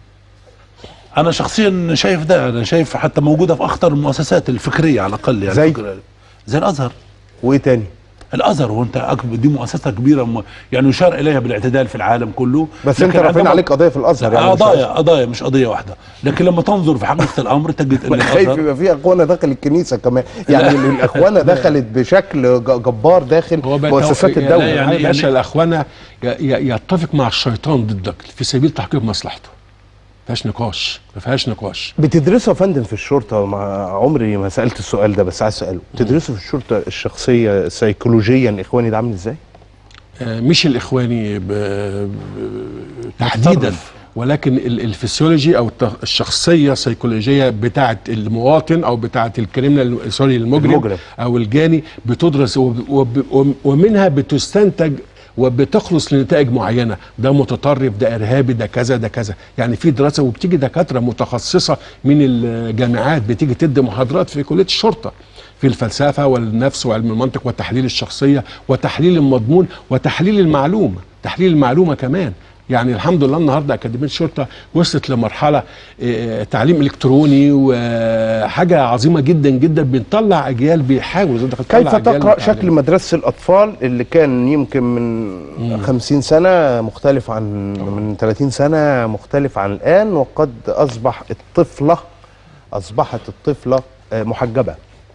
انا شخصيا شايف ده انا شايف حتى موجوده في اخطر المؤسسات الفكريه على الاقل يعني زي؟ فكرة- زي الازهر وايه تاني الازهر وانت أكبر دي مؤسسه كبيره م- يعني يشار اليها بالاعتدال في العالم كله بس انت لكن رافعين عندما- عليك قضيه في الازهر يعني مش قضايا قضايا مش قضيه واحده لكن لما تنظر في حقيقه الامر تجد ان أنا خايف الازهر يبقى في اخوانا داخل الكنيسه كمان يعني الاخوانا دخلت بشكل ج- جبار داخل هو بقى مؤسسات توفيق- الدوله لا، يعني يعني- باشا يعني- الاخوانا ي- ي- يتفق مع الشيطان ضدك في سبيل تحقيق مصلحته ما فيهاش نقاش ما فيهاش نقاش بتدرسوا يا فندم في الشرطه مع عمري ما سالت السؤال ده بس عايز اساله بتدرسوا في الشرطه الشخصيه سيكولوجيا اخواني ده عامل ازاي؟ آه، مش الاخواني ب... ب... تحديدا متطرف. ولكن ال- الفسيولوجي او الت- الشخصيه السيكولوجيه بتاعه المواطن او بتاعه الكريمنال سوري المجرم, المجرم. او الجاني بتدرس وب... وب... ومنها بتستنتج وبتخلص لنتائج معينه ده متطرف ده ارهابي ده كذا ده كذا يعني في دراسه وبتيجي دكاتره متخصصه من الجامعات بتيجي تدي محاضرات في كليه الشرطه في الفلسفه والنفس وعلم المنطق وتحليل الشخصيه وتحليل المضمون وتحليل المعلومه تحليل المعلومه كمان يعني الحمد لله النهارده اكاديميه الشرطه وصلت لمرحله آه، تعليم الكتروني وحاجه عظيمه جدا جدا بنطلع اجيال بيحاولوا زي ما أنت كيف بتطلع أجيال تقرا متعلمة. شكل مدرسه الاطفال اللي كان يمكن من خمسين سنه مختلف عن من 30 سنه مختلف عن الان وقد اصبح الطفله اصبحت الطفله آه، محجبه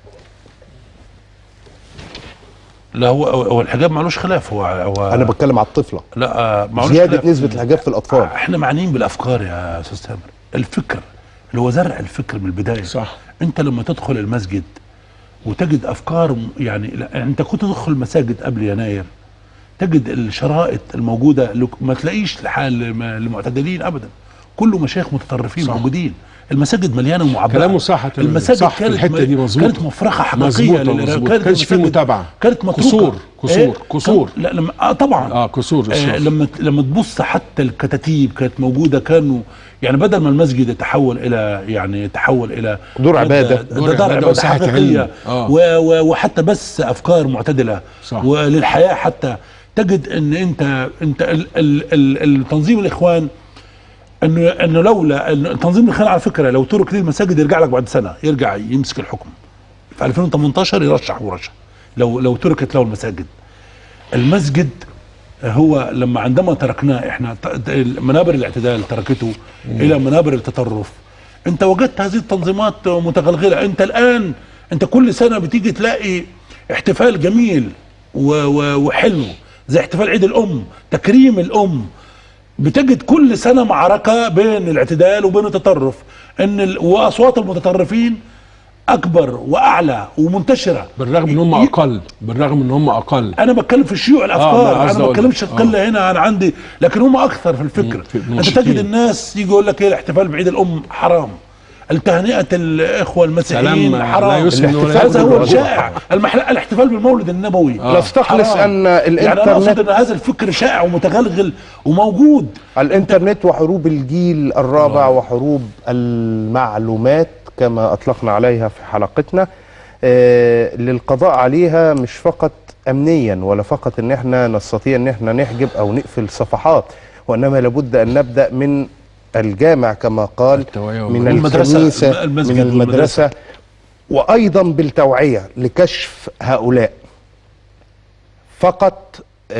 لا هو هو الحجاب معلوش خلاف هو هو انا بتكلم على الطفله لا آه، معلوش زياده خلاف. نسبه الحجاب في الاطفال احنا معنيين بالافكار يا استاذ تامر الفكر اللي هو زرع الفكر من البدايه صح. انت لما تدخل المسجد وتجد افكار م- يعني لا انت كنت تدخل المساجد قبل يناير تجد الشرائط الموجوده لك- ما تلاقيش لحال ما- للمعتدلين ابدا كله مشايخ متطرفين صح. موجودين المساجد مليانه ومعبأه كلامه صح تمام. المساجد صح في كانت الحتة دي مظبوطة. كانت مفرخه حقيقيه مظبوطة، للإرهاب. مظبوط. كانت كانش في المساجد- متابعة. كانت متروكه كسور، كسور، إيه؟ كسور. كان- لا لما آه طبعا اه كسور آه الشرف. لما لما تبص حتى الكتاتيب كانت موجوده كانوا يعني بدل ما المسجد يتحول الى يعني يتحول الى دور عبادة. دور, دور دور عبادة عباده وساحة حقيقيه علم. آه. و و وحتى بس افكار معتدله صح. وللحياه حتى تجد ان انت انت ال ال ال التنظيم الاخوان انه انه لولا إن تنظيم الاخوان على فكره لو ترك ليه المساجد يرجع لك بعد سنه يرجع يمسك الحكم في 2018 يرشح ورشح لو لو تركت له المساجد المسجد هو لما عندما تركناه احنا ت- ت- منابر الاعتدال تركته الى منابر التطرف انت وجدت هذه التنظيمات متغلغله انت الان انت كل سنه بتيجي تلاقي احتفال جميل و و وحلو زي احتفال عيد الام تكريم الام بتجد كل سنه معركه بين الاعتدال وبين التطرف ان ال... واصوات المتطرفين اكبر واعلى ومنتشره بالرغم ان هم ي- اقل بالرغم ان هم اقل انا بتكلم في الشيوع آه، الافكار ما انا قصدي ما أقول بتكلمش لك. القله هنا انا عندي لكن هم اكثر في الفكر في انت ناشطين. تجد الناس يجي يقول لك ايه الاحتفال بعيد الام حرام التهنئه الاخوه المسيحيين سلام حرام لا يسمن ولا هذا يغني هو ولا الشائع المحل... الاحتفال بالمولد النبوي آه. نستخلص حرام. ان يعني انا اقصد الانترنت ان هذا الفكر شائع ومتغلغل وموجود الانترنت وحروب الجيل الرابع وحروب المعلومات كما اطلقنا عليها في حلقتنا آه، للقضاء عليها مش فقط امنيا ولا فقط ان احنا نستطيع ان احنا نحجب او نقفل صفحات وانما لابد ان نبدا من الجامع كما قال التوعية من والمدرسة، الكنيسه المسجد من المدرسه وايضا بالتوعيه لكشف هؤلاء فقط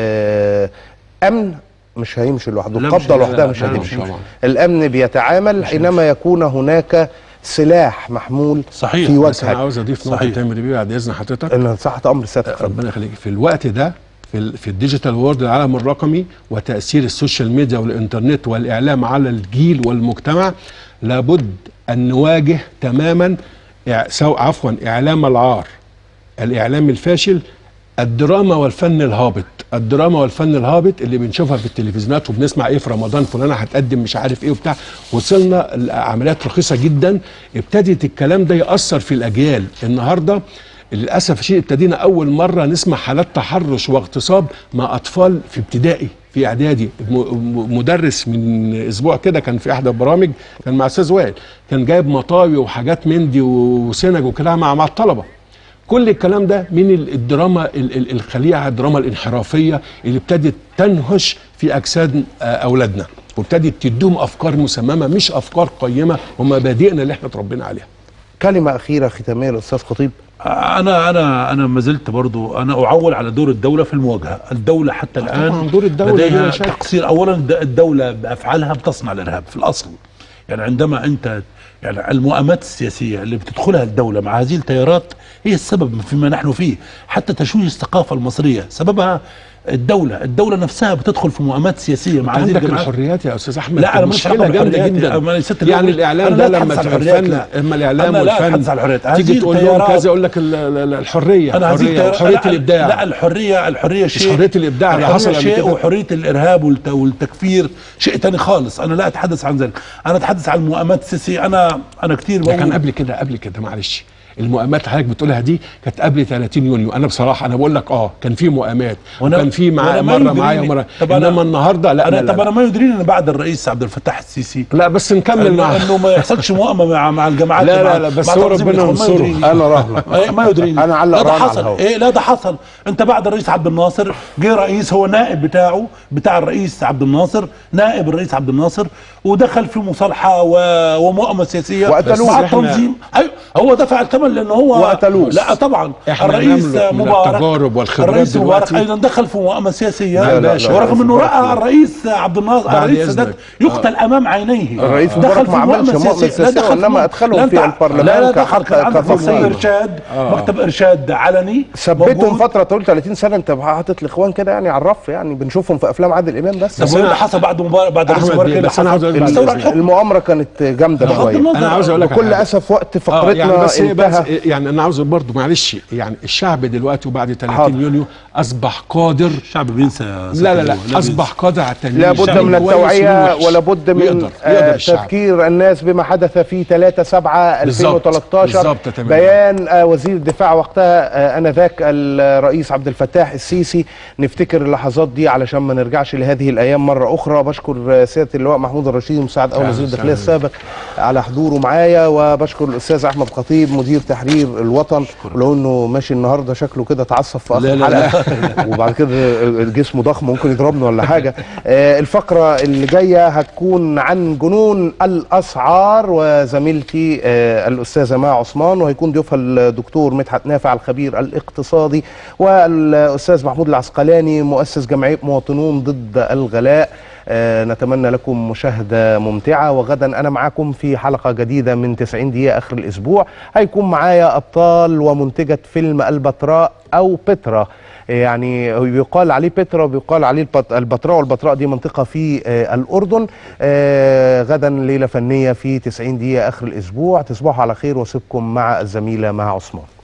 آه، امن مش هيمشي لوحده لا، مش القبضه هي- لوحدها لا، مش لا، هتمشي مش طبعا. الامن بيتعامل حينما يكون هناك سلاح محمول صحيح. في بس انا وجهك عاوز اضيف نقطه صحيح. تامر بيه بعد اذن حضرتك ان تحت امر سيادتك ربنا يخليك في الوقت ده في, ال- في الديجيتال وورد العالم الرقمي وتاثير السوشيال ميديا والانترنت والاعلام على الجيل والمجتمع لابد ان نواجه تماما إع- سو عفوا اعلام العار الاعلام الفاشل الدراما والفن الهابط الدراما والفن الهابط اللي بنشوفها في التلفزيونات وبنسمع ايه في رمضان فلانه هتقدم مش عارف ايه وبتاع وصلنا لعمليات رخيصه جدا ابتدت الكلام ده ياثر في الاجيال النهارده للاسف الشديد ابتدينا اول مره نسمع حالات تحرش واغتصاب مع اطفال في ابتدائي في اعدادي م- م- مدرس من اسبوع كده كان في احدى البرامج كان مع استاذ وائل كان جايب مطاوي وحاجات من دي وسنج وكده مع مع الطلبه كل الكلام ده من ال- الدراما ال- ال- الخليعه الدراما الانحرافيه اللي ابتدت تنهش في اجساد آه، اولادنا وابتدت تديهم افكار مسممه مش افكار قيمه ومبادئنا اللي احنا اتربينا عليها كلمه اخيره ختاميه للاستاذ خطيب انا انا انا ما زلت برضو انا اعول على دور الدوله في المواجهه الدوله حتى الان طبعاً دور الدولة بلا لديها شك. تقصير اولا الد- الدوله بافعالها بتصنع الارهاب في الاصل يعني عندما انت يعني المؤامات السياسيه اللي بتدخلها الدوله مع هذه التيارات هي السبب فيما نحن فيه حتى تشويه الثقافه المصريه سببها الدوله الدوله نفسها بتدخل في مؤامات سياسيه مع هذه عندك الجماعات الحريات يا استاذ احمد لا انا مش مشكله علاقة جامده بالحريات. جدا أما ست يعني الأول- الاعلام أنا ده لا لما أتحدث عن تبقى الحريات، الفن لا. اما الاعلام أنا لا أتحدث والفن عن الحريات. تيجي هذه تقول لهم التيارات- كذا يقول لك ال- ال- الحريه انا هذه الحريه التيار- وحريه لا- الابداع لا الحريه الحريه شيء حرية الإبداع اللي الحرية حصل قبل شيء كده. وحريه الارهاب والت- والتكفير شيء تاني خالص انا لا اتحدث عن ذلك انا اتحدث عن المؤامات السياسيه انا انا كثير ده كان قبل كده قبل كده معلش المؤامات اللي حضرتك بتقولها دي كانت قبل 30 يونيو انا بصراحه انا بقول لك اه كان في مؤامات وكان في معايا وأنا ما مره يدريني. معايا ومره طب أنا- انما النهارده لا انا لا, طب لا, انا ما يدريني ان بعد الرئيس عبد الفتاح السيسي لا بس نكمل انه, مع إنه ما يحصلش مؤامره مع مع الجماعات لا، مع- لا، لا، بس مع هو تنظيم ربنا الإخوان، ما ينصره. يدريني. انا راهنك إيه ما يدريني أنا علق لا ده رهن على حصل الهواء. ايه لا ده حصل انت بعد الرئيس عبد الناصر جه رئيس هو نائب بتاعه بتاع الرئيس عبد الناصر نائب الرئيس عبد الناصر ودخل في مصالحه و... ومؤامره سياسيه وقتلوه. مع بس إحنا- التنظيم ايوه هو دفع الثمن لان هو وقتلوه. لا طبعا إحنا الرئيس نملك من مبارك التجارب والخبرات الرئيس مبارك دلوقتي. ايضا دخل في مؤامره سياسيه لا، لا، لا، ورغم الرئيس انه مبارك راى لا. الرئيس عبد الناصر بعد الرئيس إذنك. سادات يقتل امام عينيه الرئيس دخل مبارك في ما عملش مؤامرة مؤامرة لا سياسية، دخل في وإنما مؤامرة- أدخلهم لا في أنت- البرلمان لا لا كحق- دخل كان عندك مكتب كفصيل. ارشاد مكتب ارشاد علني ثبتهم موجود. فتره طول 30 سنه انت حاطط الاخوان كده يعني على الرف يعني بنشوفهم في افلام عادل امام بس طب وايه اللي حصل بعد مبارك بعد الرئيس أحمد مبارك بيه، إيه اللي بس أنا حصل؟ عاوز أقول بعد استولى على إذنك. الحكم المؤامره كانت جامده بغض شويه النظر. انا عاوز اقول لك على بكل حاجة. اسف وقت آه، فقرتنا وقتنا يعني بس بس انتهى يعني انا عاوز برضه معلش يعني الشعب دلوقتي وبعد 30 حاضر. يونيو اصبح قادر الشعب بينسى يا لا لا لا سيادة اصبح قادر على التنميه لابد الشعب من كويس التوعية ووحش. ولابد من يقدر آه، يقدر الشعب تذكير الناس بما حدث في 3 7 بالظبط، 2013 بالظبط تمام. بيان آه، وزير الدفاع وقتها آه، انذاك الرئيس عبد الفتاح السيسي نفتكر اللحظات دي علشان ما نرجعش لهذه الايام مره اخرى بشكر آه، سياده اللواء محمود الرشيد مساعد اول أهلا وزير الداخليه وسهلا. السابق على حضوره معايا وبشكر الاستاذ احمد خطيب مدير تحرير الوطن ولو انه ماشي النهارده شكله كده اتعصب في اخر لا، لا، لا. الحلقه وبعد كده جسمه ضخم ممكن يضربنا ولا حاجه آه، الفقره اللي جايه هتكون عن جنون الاسعار وزميلتي آه، الاستاذه ماء عثمان وهيكون ضيوفها الدكتور مدحت نافع الخبير الاقتصادي والاستاذ محمود العسقلاني مؤسس جمعيه مواطنون ضد الغلاء آه، نتمنى لكم مشاهدة ممتعة وغدا أنا معاكم في حلقة جديدة من 90 دقيقة آخر الأسبوع هيكون معايا أبطال ومنتجة فيلم البتراء أو بترا يعني بيقال عليه بترا وبيقال عليه البت- البتراء والبتراء دي منطقة في آه، الأردن آه، غدا ليلة فنية في 90 دقيقة آخر الأسبوع تصبحوا على خير واسيبكم مع الزميلة مع عثمان